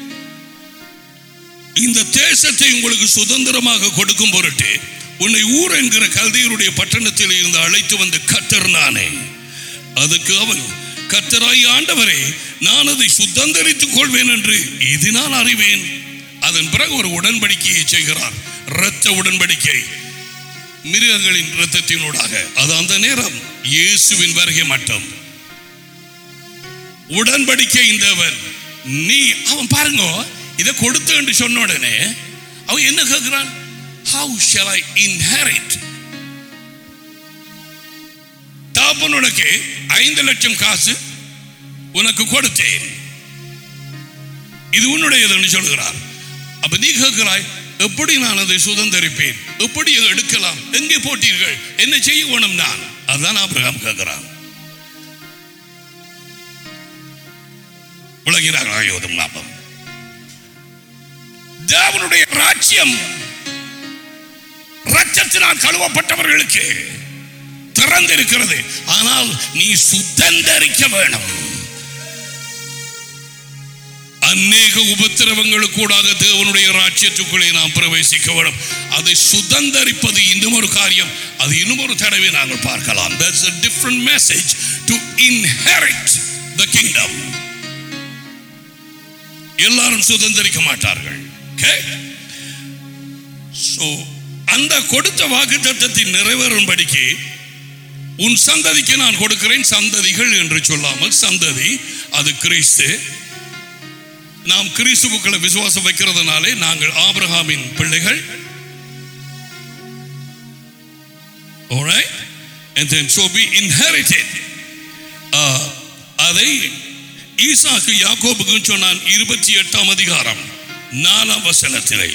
இந்த தேசத்தை உங்களுக்கு சுதந்திரமாக கொடுக்கும் பொருட்டு உன்னை ஊர் என்கிற கல்தையருடைய பட்டணத்தில் இருந்து அழைத்து வந்த கத்தர் நானே அதுக்கு அவன் கத்தராய் ஆண்டவரே நான் அதை சுதந்திரித்துக் கொள்வேன் என்று இதனால் அறிவேன் அதன் பிறகு ஒரு உடன்படிக்கையை செய்கிறார் இரத்த உடன்படிக்கை மிருகங்களின் இரத்தத்தினூடாக அது அந்த நேரம் இயேசுவின் வருகை மட்டும் உடன்படிக்கை இந்தவன் நீ அவன் பாருங்க இதை கொடுத்து என்று சொன்ன உடனே அவன் என்ன கேட்கிறான் ஹவு ஷல் ஐ இன்ஹெரிட் தாப்பன் உனக்கு ஐந்து லட்சம் காசு உனக்கு கொடுத்தேன் இது உன்னுடையதுன்னு சொல்கிறார் அப்ப நீ கேட்கிறாய் எப்படி நான் அதை சுதந்திரிப்பேன் எப்படி அதை எடுக்கலாம் எங்கே போட்டீர்கள் என்ன செய்ய வேணும் நான் அதான் ஆபிரகாம் கேட்கிறான் உலகினார்களா யோதும் லாபம் தேவனுடைய ராஜ்யம் ரத்தத்தினால் கழுவப்பட்டவர்களுக்கு திறந்திருக்கிறது ஆனால் நீ சுதந்திரிக்க வேணும் அநேக உபத்திரவங்களுக்கூடாக தேவனுடைய ராஜ்யத்துக்குள்ளே நாம் பிரவேசிக்க வேண்டும் அதை சுதந்திரிப்பது இன்னும் ஒரு காரியம் அது இன்னும் ஒரு தடவை நாங்கள் பார்க்கலாம் that's a different message to inherit the kingdom எல்லாரும் சுதந்திரிக்க மாட்டார்கள் okay so அந்த கொடுத்த வாக்கு தத்தத்தின் நிறைவேறும்படிக்கு உன் சந்ததிக்கு நான் கொடுக்கிறேன் சந்ததிகள் என்று சொல்லாமல் சந்ததி அது கிறிஸ்து நாம் கிறிஸ்துவுக்களை விசுவாசம் வைக்கிறதுனாலே நாங்கள் ஆபிரகாமின் பிள்ளைகள் Alright? And then so we inherited. Uh, அதை ஈசாக்கு யாக்கோபுக்கு சொன்னான் இருபத்தி எட்டாம் அதிகாரம் நாலாம் வசனத்திலே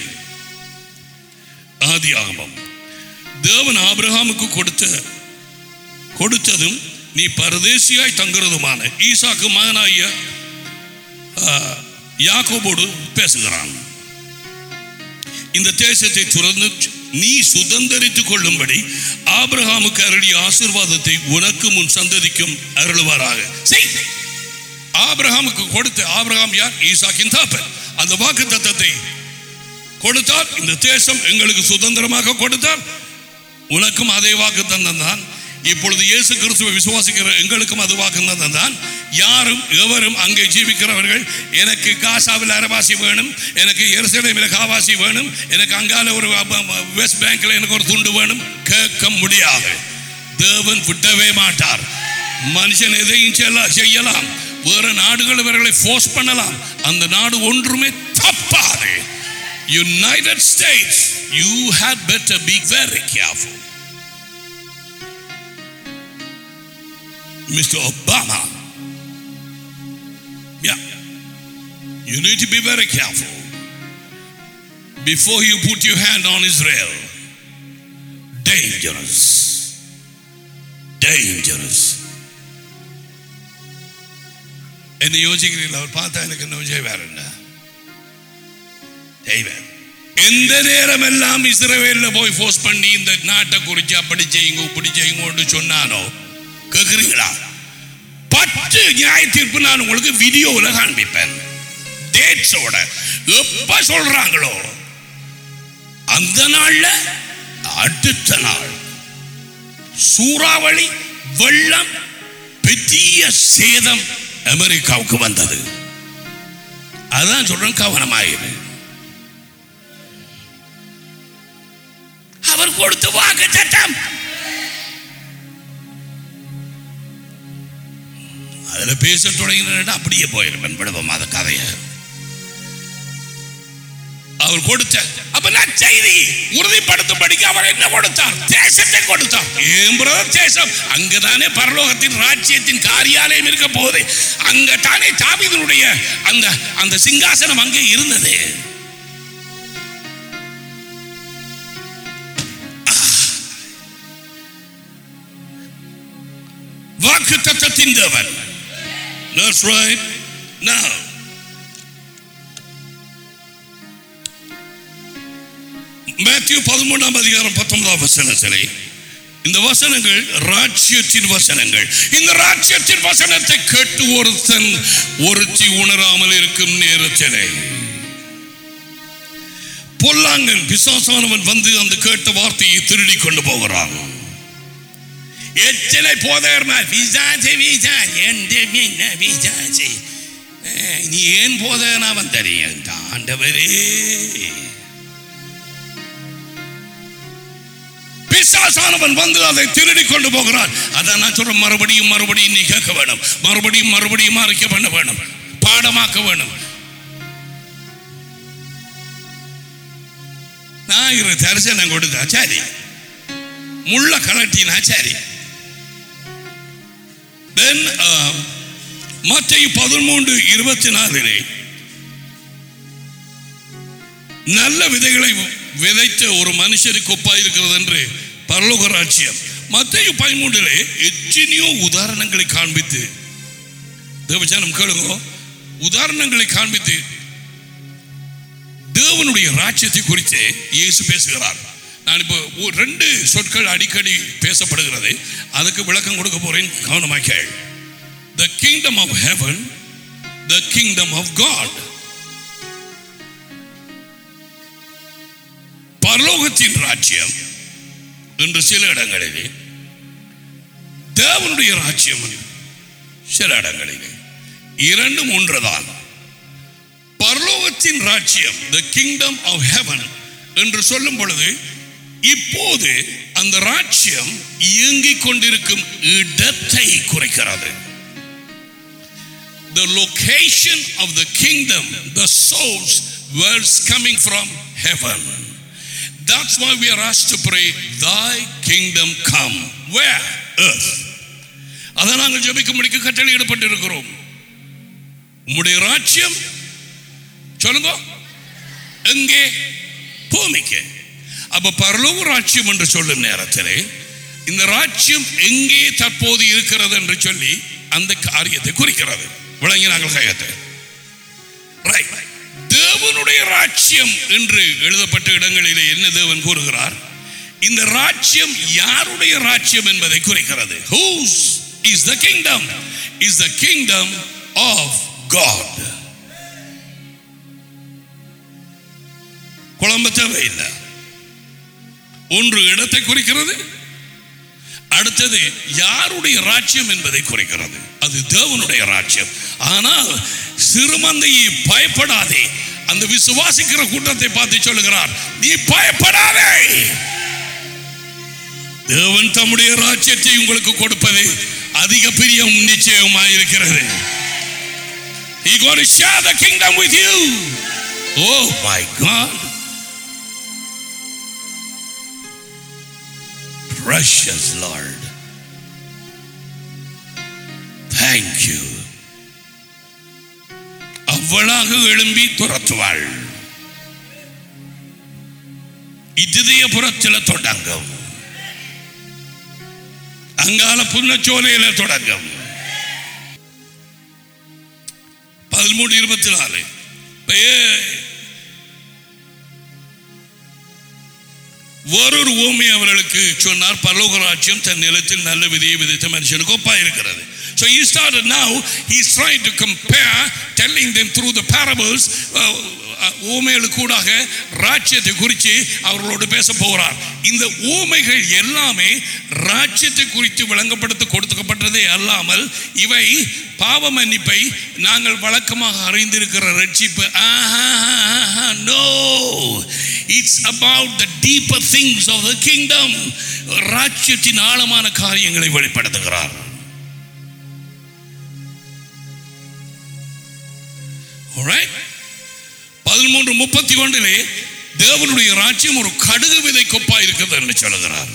ஆதி ஆகமம் தேவன் ஆபிரகாமுக்கு கொடுத்த கொடுத்ததும் நீ பரதேசியாய் தங்குறதுமான ஈசாக்கு மகனாகிய ஆ, யாக்கோபோடு பேசுகிறான் இந்த தேசத்தை துறந்து நீ சுதந்திரித்துக் கொள்ளும்படி ஆபிரகாமுக்கு அருளிய ஆசீர்வாதத்தை உனக்கும் உன் சந்ததிக்கும் அருளுவாராக செய். ஆபிரகாமுக்கு கொடுத்த ஆபிரகாம் யார் ஈசாக்கின் தாப்பன் அந்த வாக்கு தத்தத்தை கொடுத்தார் இந்த தேசம் எங்களுக்கு சுதந்திரமாக கொடுத்தார் உனக்கும் அதே வாக்கு தந்தான் இப்பொழுது இயேசு கிறிஸ்துவை விசுவாசிக்கிற எங்களுக்கும் அது வாக்கு தந்தான் யாரும் எவரும் அங்கே ஜீவிக்கிறவர்கள் எனக்கு காசாவில் அரவாசி வேணும் எனக்கு எருசலேமில் காவாசி வேணும் எனக்கு அங்கால ஒரு வெஸ்ட் பேங்க்ல எனக்கு ஒரு துண்டு வேணும் கேட்க முடியாது தேவன் விட்டவே மாட்டார் மனுஷன் எதையும் செல்ல- செய்யலாம் வேற நாடுகள் இவர்களை ஃபோர்ஸ் பண்ணலாம் அந்த நாடு ஒன்றுமே தப்பாது United States, you had better be very careful. Mr. Obama, yeah, you need to be very careful before you put your hand on Israel. Dangerous. Dangerous. என்ன யோசிக்கிறீங்களா அவர் பார்த்தா எனக்கு என்ன செய்வார் என்ன செய்வார் எந்த நேரம் எல்லாம் இஸ்ரவேல்ல போய் ஃபோர்ஸ் பண்ணி இந்த நாட்டை குறித்து அப்படி செய்யுங்க இப்படி செய்யுங்கன்னு சொன்னானோ கேக்குறீங்களா பத்து நியாய தீர்ப்பு நான் உங்களுக்கு வீடியோவில் காண்பிப்பேன் டேட்ஸோட எப்ப சொல்றாங்களோ அந்த நாள்ல அடுத்த நாள் சூறாவளி வெள்ளம் பெரிய சேதம் அமெரிக்காவுக்கு வந்தது அதான் சொல்றேன் கவனமாயிரு அவர் கொடுத்த வாக்கு சட்டம் அதுல பேச தொடங்கினா அப்படியே போயிருப்பேன் விடுவோம் அந்த கதையை அவர் கொடுத்த அப்ப நற்செய்தி உறுதிப்படுத்தும்படிக்கு அவர் என்ன கொடுத்தார் தேசத்தை கொடுத்தார் ஏன் brother தேசம் அங்கதானே பரலோகத்தின் ராஜ்யத்தின் காரியாலயம் இருக்க போகுது அங்க தானே தாவீதுனுடைய அந்த அந்த சிங்காசனம் அங்கே இருந்தது வாக்கு தத்தத்தின் தேவன் That's right. Now, மேத்யூ பதிமூன்றாம் அதிகாரம் பத்தொன்பதாம் வசனத்திலே இந்த வசனங்கள் ராஜ்யத்தின் வசனங்கள் இந்த ராஜ்யத்தின் வசனத்தை கேட்டு ஒருத்தன் ஒருத்தி உணராமல் இருக்கும் நேரத்திலே பொல்லாங்கன் பிசாசானவன் வந்து அந்த கேட்ட வார்த்தையை திருடி கொண்டு போகிறான் எத்தனை போதகர்மார் பிசாசு பிசாசு எந்த மீன பிசாசு அஹ், நீ ஏன் போதகனா வந்தறிய ஆண்டவரே பிசாசானவன் வந்து அதை திருடி கொண்டு போகிறான் அதான் நான் சொல்றேன் மறுபடியும் மறுபடியும் நீ கேட்க வேணும் மறுபடியும் மறுபடியும் அறிக்கை பண்ண வேணும் பாடமாக்க வேணும் நான் இரு தரிசனம் கொடுத்தா சரி முள்ள கலட்டினா சரி தென் மத்திய பதிமூன்று இருபத்தி நாலிலே நல்ல விதைகளை விதைத்த ஒரு மனுஷனுக்கு ஒப்பா இருக்கிறது என்று பரலோக ராஜ்யம் மத்திய பதிமூன்றிலே எத்தனையோ உதாரணங்களை காண்பித்து தேவஜானம் கேளுங்க உதாரணங்களை காண்பித்து தேவனுடைய ராஜ்யத்தை குறித்து இயேசு பேசுகிறார் நான் இப்போ ஒரு ரெண்டு சொற்கள் அடிக்கடி பேசப்படுகிறது அதுக்கு விளக்கம் கொடுக்க போறேன் கவனமாக கேள் the kingdom of heaven the kingdom of God பரலோகத்தின் ராஜ்யம் என்று சில இடங்களிலே தேவனுடைய ராஜ்யம் என்று சில இடங்களிலே இரண்டும் ஒன்றுதான் பரலோகத்தின் ராஜ்யம் த கிங்டம் ஆஃப் ஹெவன் என்று சொல்லும் பொழுது இப்போது அந்த ராஜ்யம் இயங்கிக் கொண்டிருக்கும் இடத்தை குறைக்கிறது the location of the kingdom the source where it's coming from heaven that's why we are asked to pray thy kingdom come where earth அதை நாங்கள் ஜெபிக்கும்படிக்கு கட்டளையிடப்பட்டிருக்கிறோம் உம்முடைய ராஜ்யம் சொல்லுங்க எங்கே பூமிக்கு அப்ப பரலோக ராஜ்யம் என்று சொல்லும் நேரத்திலே இந்த ராஜ்யம் எங்கே தற்போது இருக்கிறது என்று சொல்லி அந்த காரியத்தை குறிக்கிறது விளங்கி நாங்கள் கையத்தை Right. தேவனுடைய ராஜ்யம் என்று எழுதப்பட்ட இடங்களிலே என்ன தேவன் கூறுகிறார் இந்த ராஜ்யம் யாருடைய ராஜ்யம் என்பதை குறிக்கிறது whose is the kingdom is the kingdom of God குழம்ப தேவையில்லை ஒன்று இடத்தை குறிக்கிறது அடுத்தது யாருடைய ராஜ்யம் என்பதை குறைக்கிறது அது தேவனுடைய ராஜ்யம் ஆனால் சிறுமந்தையை பயப்படாதே அந்த விசுவாசிக்கிற கூட்டத்தை பார்த்து சொல்லுகிறார் நீ பயப்படாதே தேவன் தம்முடைய ராஜ்யத்தை உங்களுக்கு கொடுப்பது அதிக பிரியம் நிச்சயமாக இருக்கிறது He going to share the kingdom with you. Oh my God. Precious Lord. Thank you. அவ்வளாக எழும்பி துரத்துவாள் இதய புறத்தில் தொடங்கும் அங்கால புன்னச்சோலையில தொடங்கும் பதிமூணு இருபத்தி நாலு வேறொரு ஊமை அவர்களுக்கு சொன்னார் பரலோக ராஜ்யம் தன் நிலத்தில் நல்ல விதியை விதைத்த மனுஷனுக்கு ஒப்பா இருக்கிறது So he started now, he's trying to compare, telling them through the parables, ஊமைகளுக்கு கூடாக ராஜ்யத்தை குறித்து அவர்களோடு பேச போகிறார் இந்த ஊமைகள் எல்லாமே ராஜ்யத்தை குறித்து விளங்கப்படுத்த கொடுக்கப்பட்டதே அல்லாமல் இவை பாவ மன்னிப்பை நாங்கள் வழக்கமாக அறிந்திருக்கிற ரட்சிப்பு no it's about the deeper things of the kingdom ராஜ்யத்தின் ஆழமான காரியங்களை வெளிப்படுத்துகிறார் Alright? பதிமூன்று முப்பத்தி ஒன்றிலே தேவனுடைய ராஜ்யம் ஒரு கடுகு விதை கொப்பா இருக்கிறது என்று சொல்லுகிறார்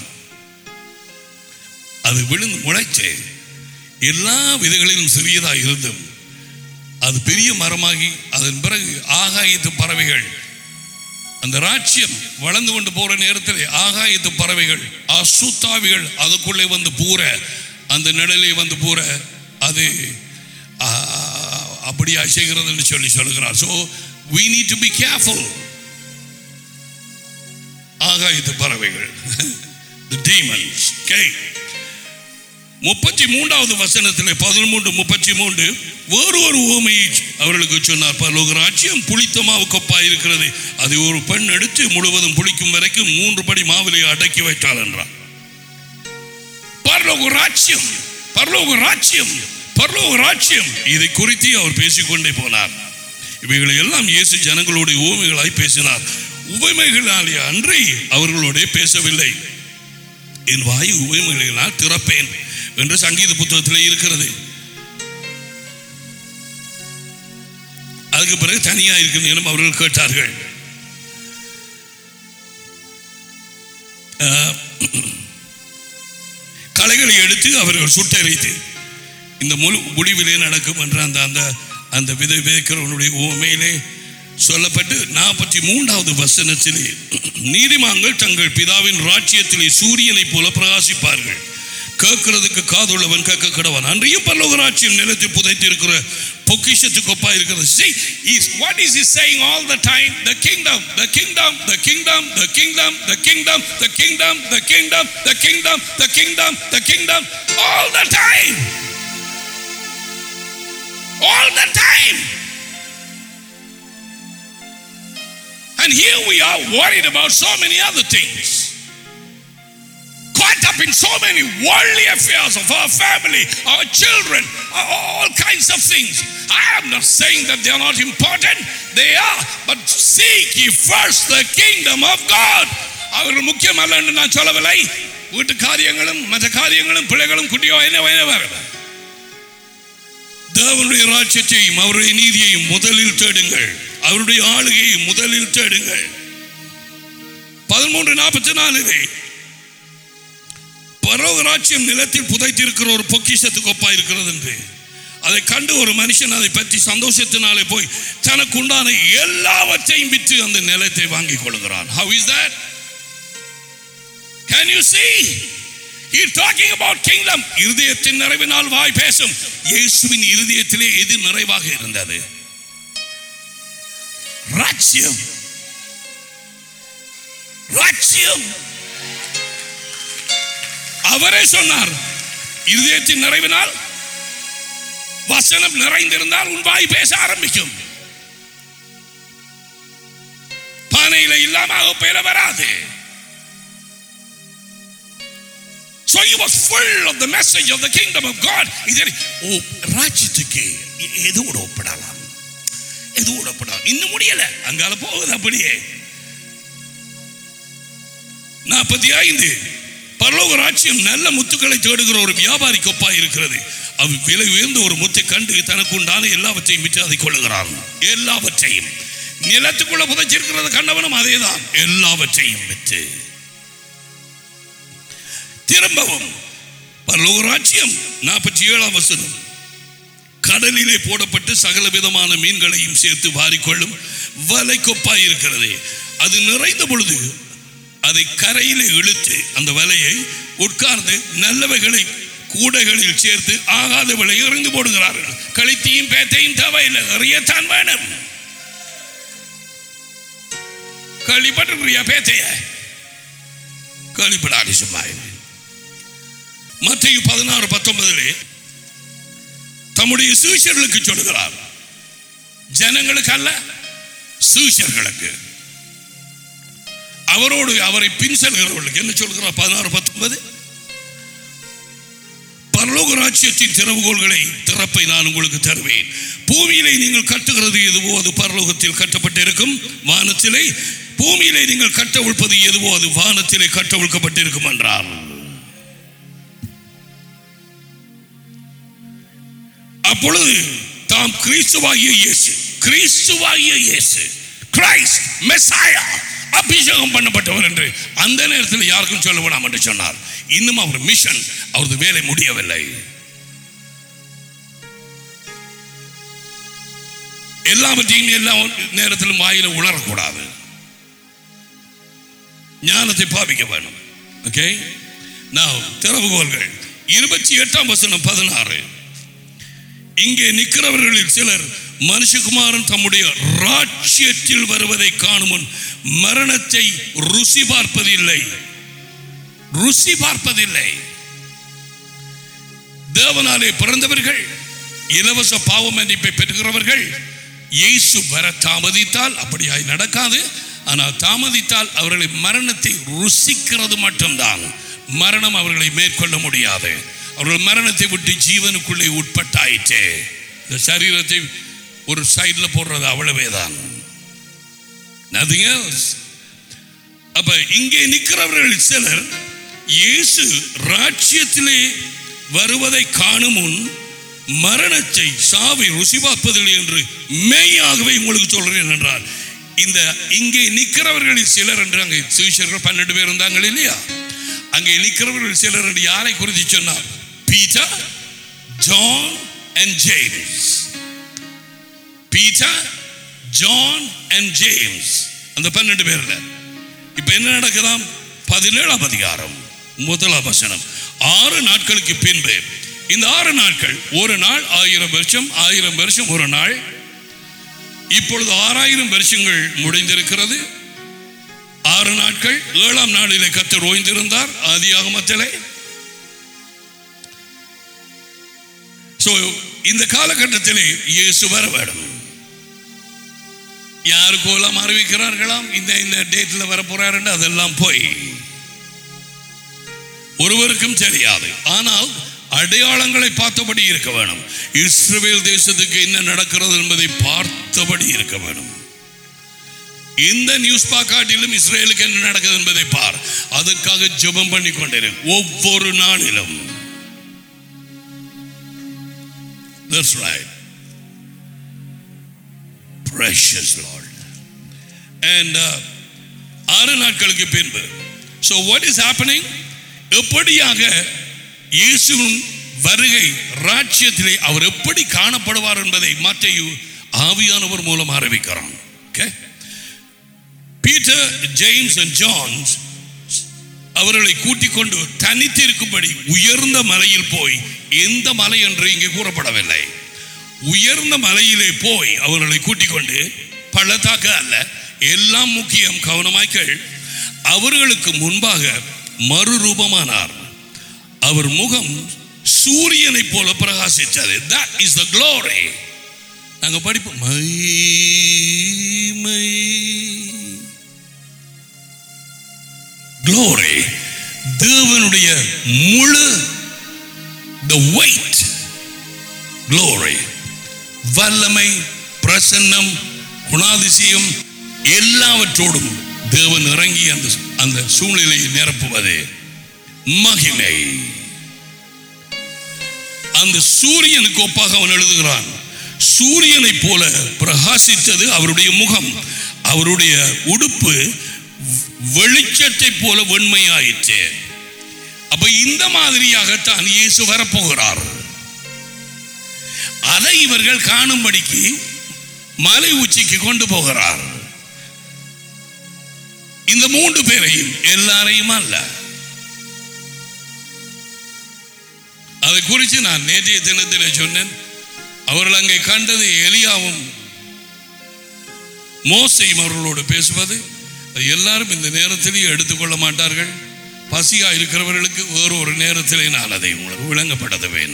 அது விழுந்து முளைச்சு எல்லா விதைகளிலும் சிறியதாக இருந்தும் அது பெரிய மரமாகி அதன் பிறகு ஆகாயத்து பறவைகள் அந்த ராஜ்யம் வளர்ந்து கொண்டு போற நேரத்தில் ஆகாயத்து பறவைகள் அசுத்தாவிகள் அதுக்குள்ளே வந்து பூர அந்த நிழலே வந்து பூர அது ஆ, அப்படி அசைகிறதுன்னு சொல்லி சொல்லுகிறார் so we need to be careful ஆகாயத்து பறவைகள் the demons okay முப்பத்தி மூன்றாவது வசனத்தில் பதிமூன்று முப்பத்தி மூன்று வேறு ஒரு ஊமையை அவர்களுக்கு சொன்னார் பரலோக ராஜ்யம் புளித்த மாவு கொப்பா இருக்கிறது அதை ஒரு பெண் எடுத்து முழுவதும் புளிக்கும் வரைக்கும் மூன்று படி மாவிலை அடக்கி வைத்தாள் என்றார் பரலோக ராஜ்யம் பரலோக ராஜ்யம் பரலோக ராஜ்யம் இதை குறித்து அவர் பேசிக்கொண்டே போனார் இவைகளை எல்லாம் இயேசு ஜனங்களுடைய ஊமைகளாய் பேசினார் உவமைகளாலே அன்றி அவர்களோட பேசவில்லை என் வாயு உவமைகளினால் திறப்பேன் என்று சங்கீத புத்தகத்தில் இருக்கிறது அதுக்கு பிறகு தனியா இருக்கிற நேரம் அவர்கள் கேட்டார்கள் ஆஹ், களைகளை எடுத்து அவர்கள் சுட்டெரித்து இந்த முழு முடிவிலே நடக்கும் என்ற அந்த அந்த அந்த விதை விதைக்கிறவனுடைய உண்மையிலே சொல்லப்பட்டு நாற்பத்தி மூன்றாவது வசனத்திலே நீதிமான்கள் தங்கள் பிதாவின் ராஜ்யத்திலே சூரியனைப் போல பிரகாசிப்பார்கள் கேட்கிறதுக்கு காதுள்ளவன் கேட்க கடவன் அன்றையும் பரலோக ராஜ்யம் நிலத்தில் புதைத்து இருக்கிற பொக்கிஷத்துக்கு ஒப்பா இருக்கிறது See, is what is he saying all the time? The kingdom, the kingdom, the kingdom, the kingdom, the kingdom, the kingdom, the kingdom, the kingdom, the kingdom, the kingdom, all the time. All the time. And here we are worried about so many other things. Caught up in so many worldly affairs of our family, our children, all kinds of things. I am not saying that they are not important. They are. But seek ye first the kingdom of God. அவர்கள் முக்கியமல்ல என்று நான் சொல்லவில்லை வீட்டு காரியங்களும் மற்ற காரியங்களும் பிள்ளைகளும் குட்டியோ என்ன வேணும் தேவனுடைய ராஜ்யத்தையும் அவருடைய நீதியையும் முதலில் தேடுங்கள் அவருடைய ஆளுகையை முதலில் தேடுங்கள் பதிமூன்று நாற்பத்தி நாலிலே பரவ ராஜ்யம் நிலத்தில் புதைத்திருக்கிற ஒரு பொக்கிஷத்துக்கு ஒப்பா இருக்கிறது என்று அதை கண்டு ஒரு மனுஷன் அதை பற்றி சந்தோஷத்தினாலே போய் தனக்கு உண்டான எல்லாவற்றையும் விற்று அந்த நிலத்தை வாங்கிக் கொள்கிறான் how is that can you see he talking about kingdom இருதயத்தின் நிறைவினால் வாய் பேசும் இயேசுவின் இருதயத்திலே எது நிறைவாக இருந்தது ராஜ்யம் ராஜ்யம் அவரே சொன்னார் இருதயத்தின் நிறைவினால் வசனம் நிறைந்திருந்தால் உன் வாய் பேச ஆரம்பிக்கும் பானையில இல்லாம அகப்பையில வராது So he was full of the message of the kingdom of God. இது ஓ ராஜ்யத்துக்கு எ- எதோட ஒப்பிடலாம் எதோட ஒப்பிடலாம் இன்னும் முடியல அங்கால போகுது அப்படியே நாற்பத்தி ஐந்து பரலோக ராஜ்யம் நல்ல முத்துக்களை தேடுகிற ஒரு வியாபாரி கொப்பா இருக்கிறது அவன் விலை உயர்ந்த ஒரு முத்தை கண்டு தனக்கு உண்டான எல்லாவற்றையும் விற்று அதை கொள்ளுகிறான் எல்லாவற்றையும் நிலத்துக்குள்ள புதைச்சிருக்கிறது கண்டவனும் அதேதான் எல்லாவற்றையும் விற்று திரும்பவும் பரலோக ராஜ்யம் நாற்பத்தி ஏழாம் வசனம் கடலிலே போடப்பட்டு சகல விதமான மீன்களையும் சேர்த்து வாரிக்கொள்ளும் வலை கொப்பாய் இருக்கிறது அது நிறைந்த பொழுது அதை கரையிலே இழுத்து அந்த வலையை உட்கார்ந்து நல்லவைகளை கூடைகளில் சேர்த்து ஆகாதவளை எறிந்து போடுகிறார்கள் கழித்தையும் பேத்தையும் தேவையில்லை எறியத்தான் வேணும் கழிப்பட்டிருக்கிறியா பேத்தைய கழிப்படாது சும்மா இரு. மத்திய பதினாறு பத்தொன்பதிலே தம்முடைய சீஷர்களுக்கு சொல்லுகிறார் ஜனங்களுக்கு அல்ல சீஷர்களுக்கு அவரோடு அவரை பின் செல்கிறவர்களுக்கு என்ன சொல்கிறார் பதினாறு பத்தொன்பது பரலோக ராஜ்யத்தின் திறவுகோள்களை திறப்பை நான் உங்களுக்கு தருவேன் பூமியிலே நீங்கள் கட்டுகிறது எதுவோ அது பரலோகத்தில் கட்டப்பட்டிருக்கும் வானத்திலே பூமியிலே நீங்கள் கட்டவிழ்ப்பது எதுவோ அது வானத்திலே கட்டவிழ்க்கப்பட்டிருக்கும் என்றார் அப்பொழுது தாம் கிறிஸ்துவாகிய இயேசு கிறிஸ்துவாகிய இயேசு கிரைஸ்ட் மெஸ்ஸாயா அபிஷேகம் பண்ணப்பட்டவர் என்று அந்த நேரத்தில் யாருக்கும் சொல்ல வேணாம் என்று சொன்னார் இன்னும் அவர் மிஷன் அவரது வேலை முடியவில்லை எல்லாவற்றையும் எல்லா நேரத்திலும் வாயில உணரக்கூடாது ஞானத்தை பாவிக்க வேணும் ஓகே நான் திறவுகோல்கள் இருபத்தி எட்டாம் வசனம் பதினாறு இங்கே நிற்கிறவர்களில் சிலர் மனுஷகுமாரன் தம்முடைய ராட்சியத்தில் வருவதை காணும் முன் மரணத்தை ருசி பார்ப்பதில்லை ருசி பார்ப்பதில்லை தேவனாலே பிறந்தவர்கள் இலவச பாவ மன்னிப்பை பெறுகிறவர்கள் இயேசு வர தாமதித்தால் அப்படியாய் நடக்காது ஆனால் தாமதித்தால் அவர்களை மரணத்தை ருசிக்கிறது மட்டும்தான் மரணம் அவர்களை மேற்கொள்ள முடியாது அவர்கள் மரணத்தை விட்டு ஜீவனுக்குள்ளே உட்பட்டாயிற்றே இந்த சரீரத்தை ஒரு சைடில் போடுறது அவ்வளவேதான் nothing else அப்ப இங்கே நிற்கிறவர்கள் சிலர் இயேசு ராஜ்யத்திலே வருவதை காணும் முன் மரணத்தை சாவை ருசி பார்ப்பதில்லை என்று மெய்யாகவே உங்களுக்கு சொல்றேன் என்றால் இந்த இங்கே நிற்கிறவர்களில் சிலர் என்று அங்கே சுவிசர்கள் பன்னெண்டு பேர் இருந்தாங்க இல்லையா அங்கே நிற்கிறவர்கள் சிலர் என்று யாரை குறித்து சொன்னார் Peter John and James Peter John and James அந்த பன்னெண்டு பேர்ல இப்ப என்ன நடக்குதாம் பதினேழாம் அதிகாரம் முதலாம் வசனம் ஆறு நாட்களுக்கு பின்பு இந்த ஆறு நாட்கள் ஒரு நாள் ஆயிரம் வருஷம் ஆயிரம் வருஷம் ஒரு நாள் இப்பொழுது ஆறாயிரம் வருஷங்கள் முடிந்திருக்கிறது ஆறு நாட்கள் ஏழாம் நாளிலே கத்தர் ஓய்ந்திருந்தார் ஆதியாகமத்திலே சோ இந்த காலகட்டத்திலே இயேசு வர வேண்டும் யாருக்கோ எல்லாம் அறிவிக்கிறார்களாம் இந்த இந்த டேட்ல வர போறாருன்னு அதெல்லாம் போய் ஒருவருக்கும் தெரியாது ஆனால் அடையாளங்களை பார்த்தபடி இருக்க வேணும் இஸ்ரவேல் தேசத்துக்கு என்ன நடக்கிறது என்பதை பார்த்தபடி இருக்க வேணும் இந்த நியூஸ் பாக்காட்டிலும் இஸ்ரேலுக்கு என்ன நடக்குது என்பதை பார் அதற்காக ஜெபம் பண்ணி கொண்டிரு ஒவ்வொரு நாளிலும் That's right. Precious Lord. And uh, ஆறு நாட்களுக்கு பின்பு so what is happening எப்படியாக இயேசுவின் வருகை ராஜ்யத்திலே அவர் எப்படி காணப்படுவார் என்பதை மத்தையு ஆவியானவர் மூலம் அறிவிக்கிறான் okay Peter James and Johns அவர்களை கூட்டிக் கொண்டு தனித்து இருக்கும்படி உயர்ந்த மலையில் போய் எந்த மலை என்று இங்கே கூறப்படவில்லை உயர்ந்த மலையிலே போய் அவர்களை கூட்டிக் கொண்டு பள்ளத்தாக்க அல்ல எல்லாம் முக்கியம் கவனமாய்கள் அவர்களுக்கு முன்பாக மறுரூபமானார் அவர் முகம் சூரியனைப் போல பிரகாசித்தது that is the glory நாங்க படிப்போம் மை மை glory தேவனுடைய முழு the weight glory வல்லமை பிரசன்னம் குணாதிசயம் எல்லாவற்றோடும் தேவன் இறங்கி அந்த அந்த சூழ்நிலையை நிரப்புவது மகிமை அந்த சூரியனுக்கு ஒப்பாக அவன் எழுதுகிறான் சூரியனைப் போல பிரகாசித்தது அவருடைய முகம் அவருடைய உடுப்பு வெளிச்சத்தை போல வெண்மையாயிற்று அப்ப இந்த மாதிரியாகத்தான் இயேசு வரப்போகிறார் அதை இவர்கள் காணும்படிக்கு மலை உச்சிக்கு கொண்டு போகிறார் இந்த மூன்று பேரையும் எல்லாரையும் அல்ல அதை குறித்து நான் நேற்றைய தினத்தில் சொன்னேன் அவர்கள் அங்கே கண்டது எலியாவும் மோசையும் அவர்களோடு பேசுவது அது எல்லாரும் இந்த நேரத்திலேயே எடுத்துக்கொள்ள மாட்டார்கள் பசியா இருக்கிறவர்களுக்கு வேறு ஒரு நேரத்திலே நான் அதை உங்களுக்கு விளங்கப்படுத்துவேன்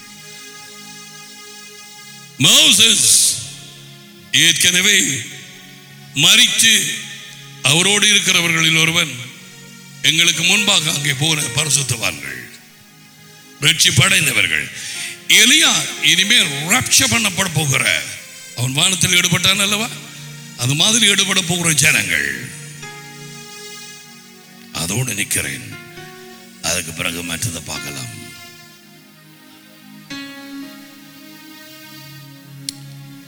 மோசஸ் ஏற்கனவே மறித்து அவரோடு இருக்கிறவர்களில் ஒருவன் எங்களுக்கு முன்பாக அங்கே போன பரிசுத்தவான்கள் ரட்சிப்படைந்தவர்கள் எலியா இனிமேல் ரப்ஷ பண்ணப்பட போகிற அவன் வானத்தில் ஈடுபட்டான் அல்லவா அது மாதிரி ஈடுபட போகிற ஜனங்கள் அதோடு நிற்கிறேன் அதுக்கு பிறகு மற்றதை பார்க்கலாம்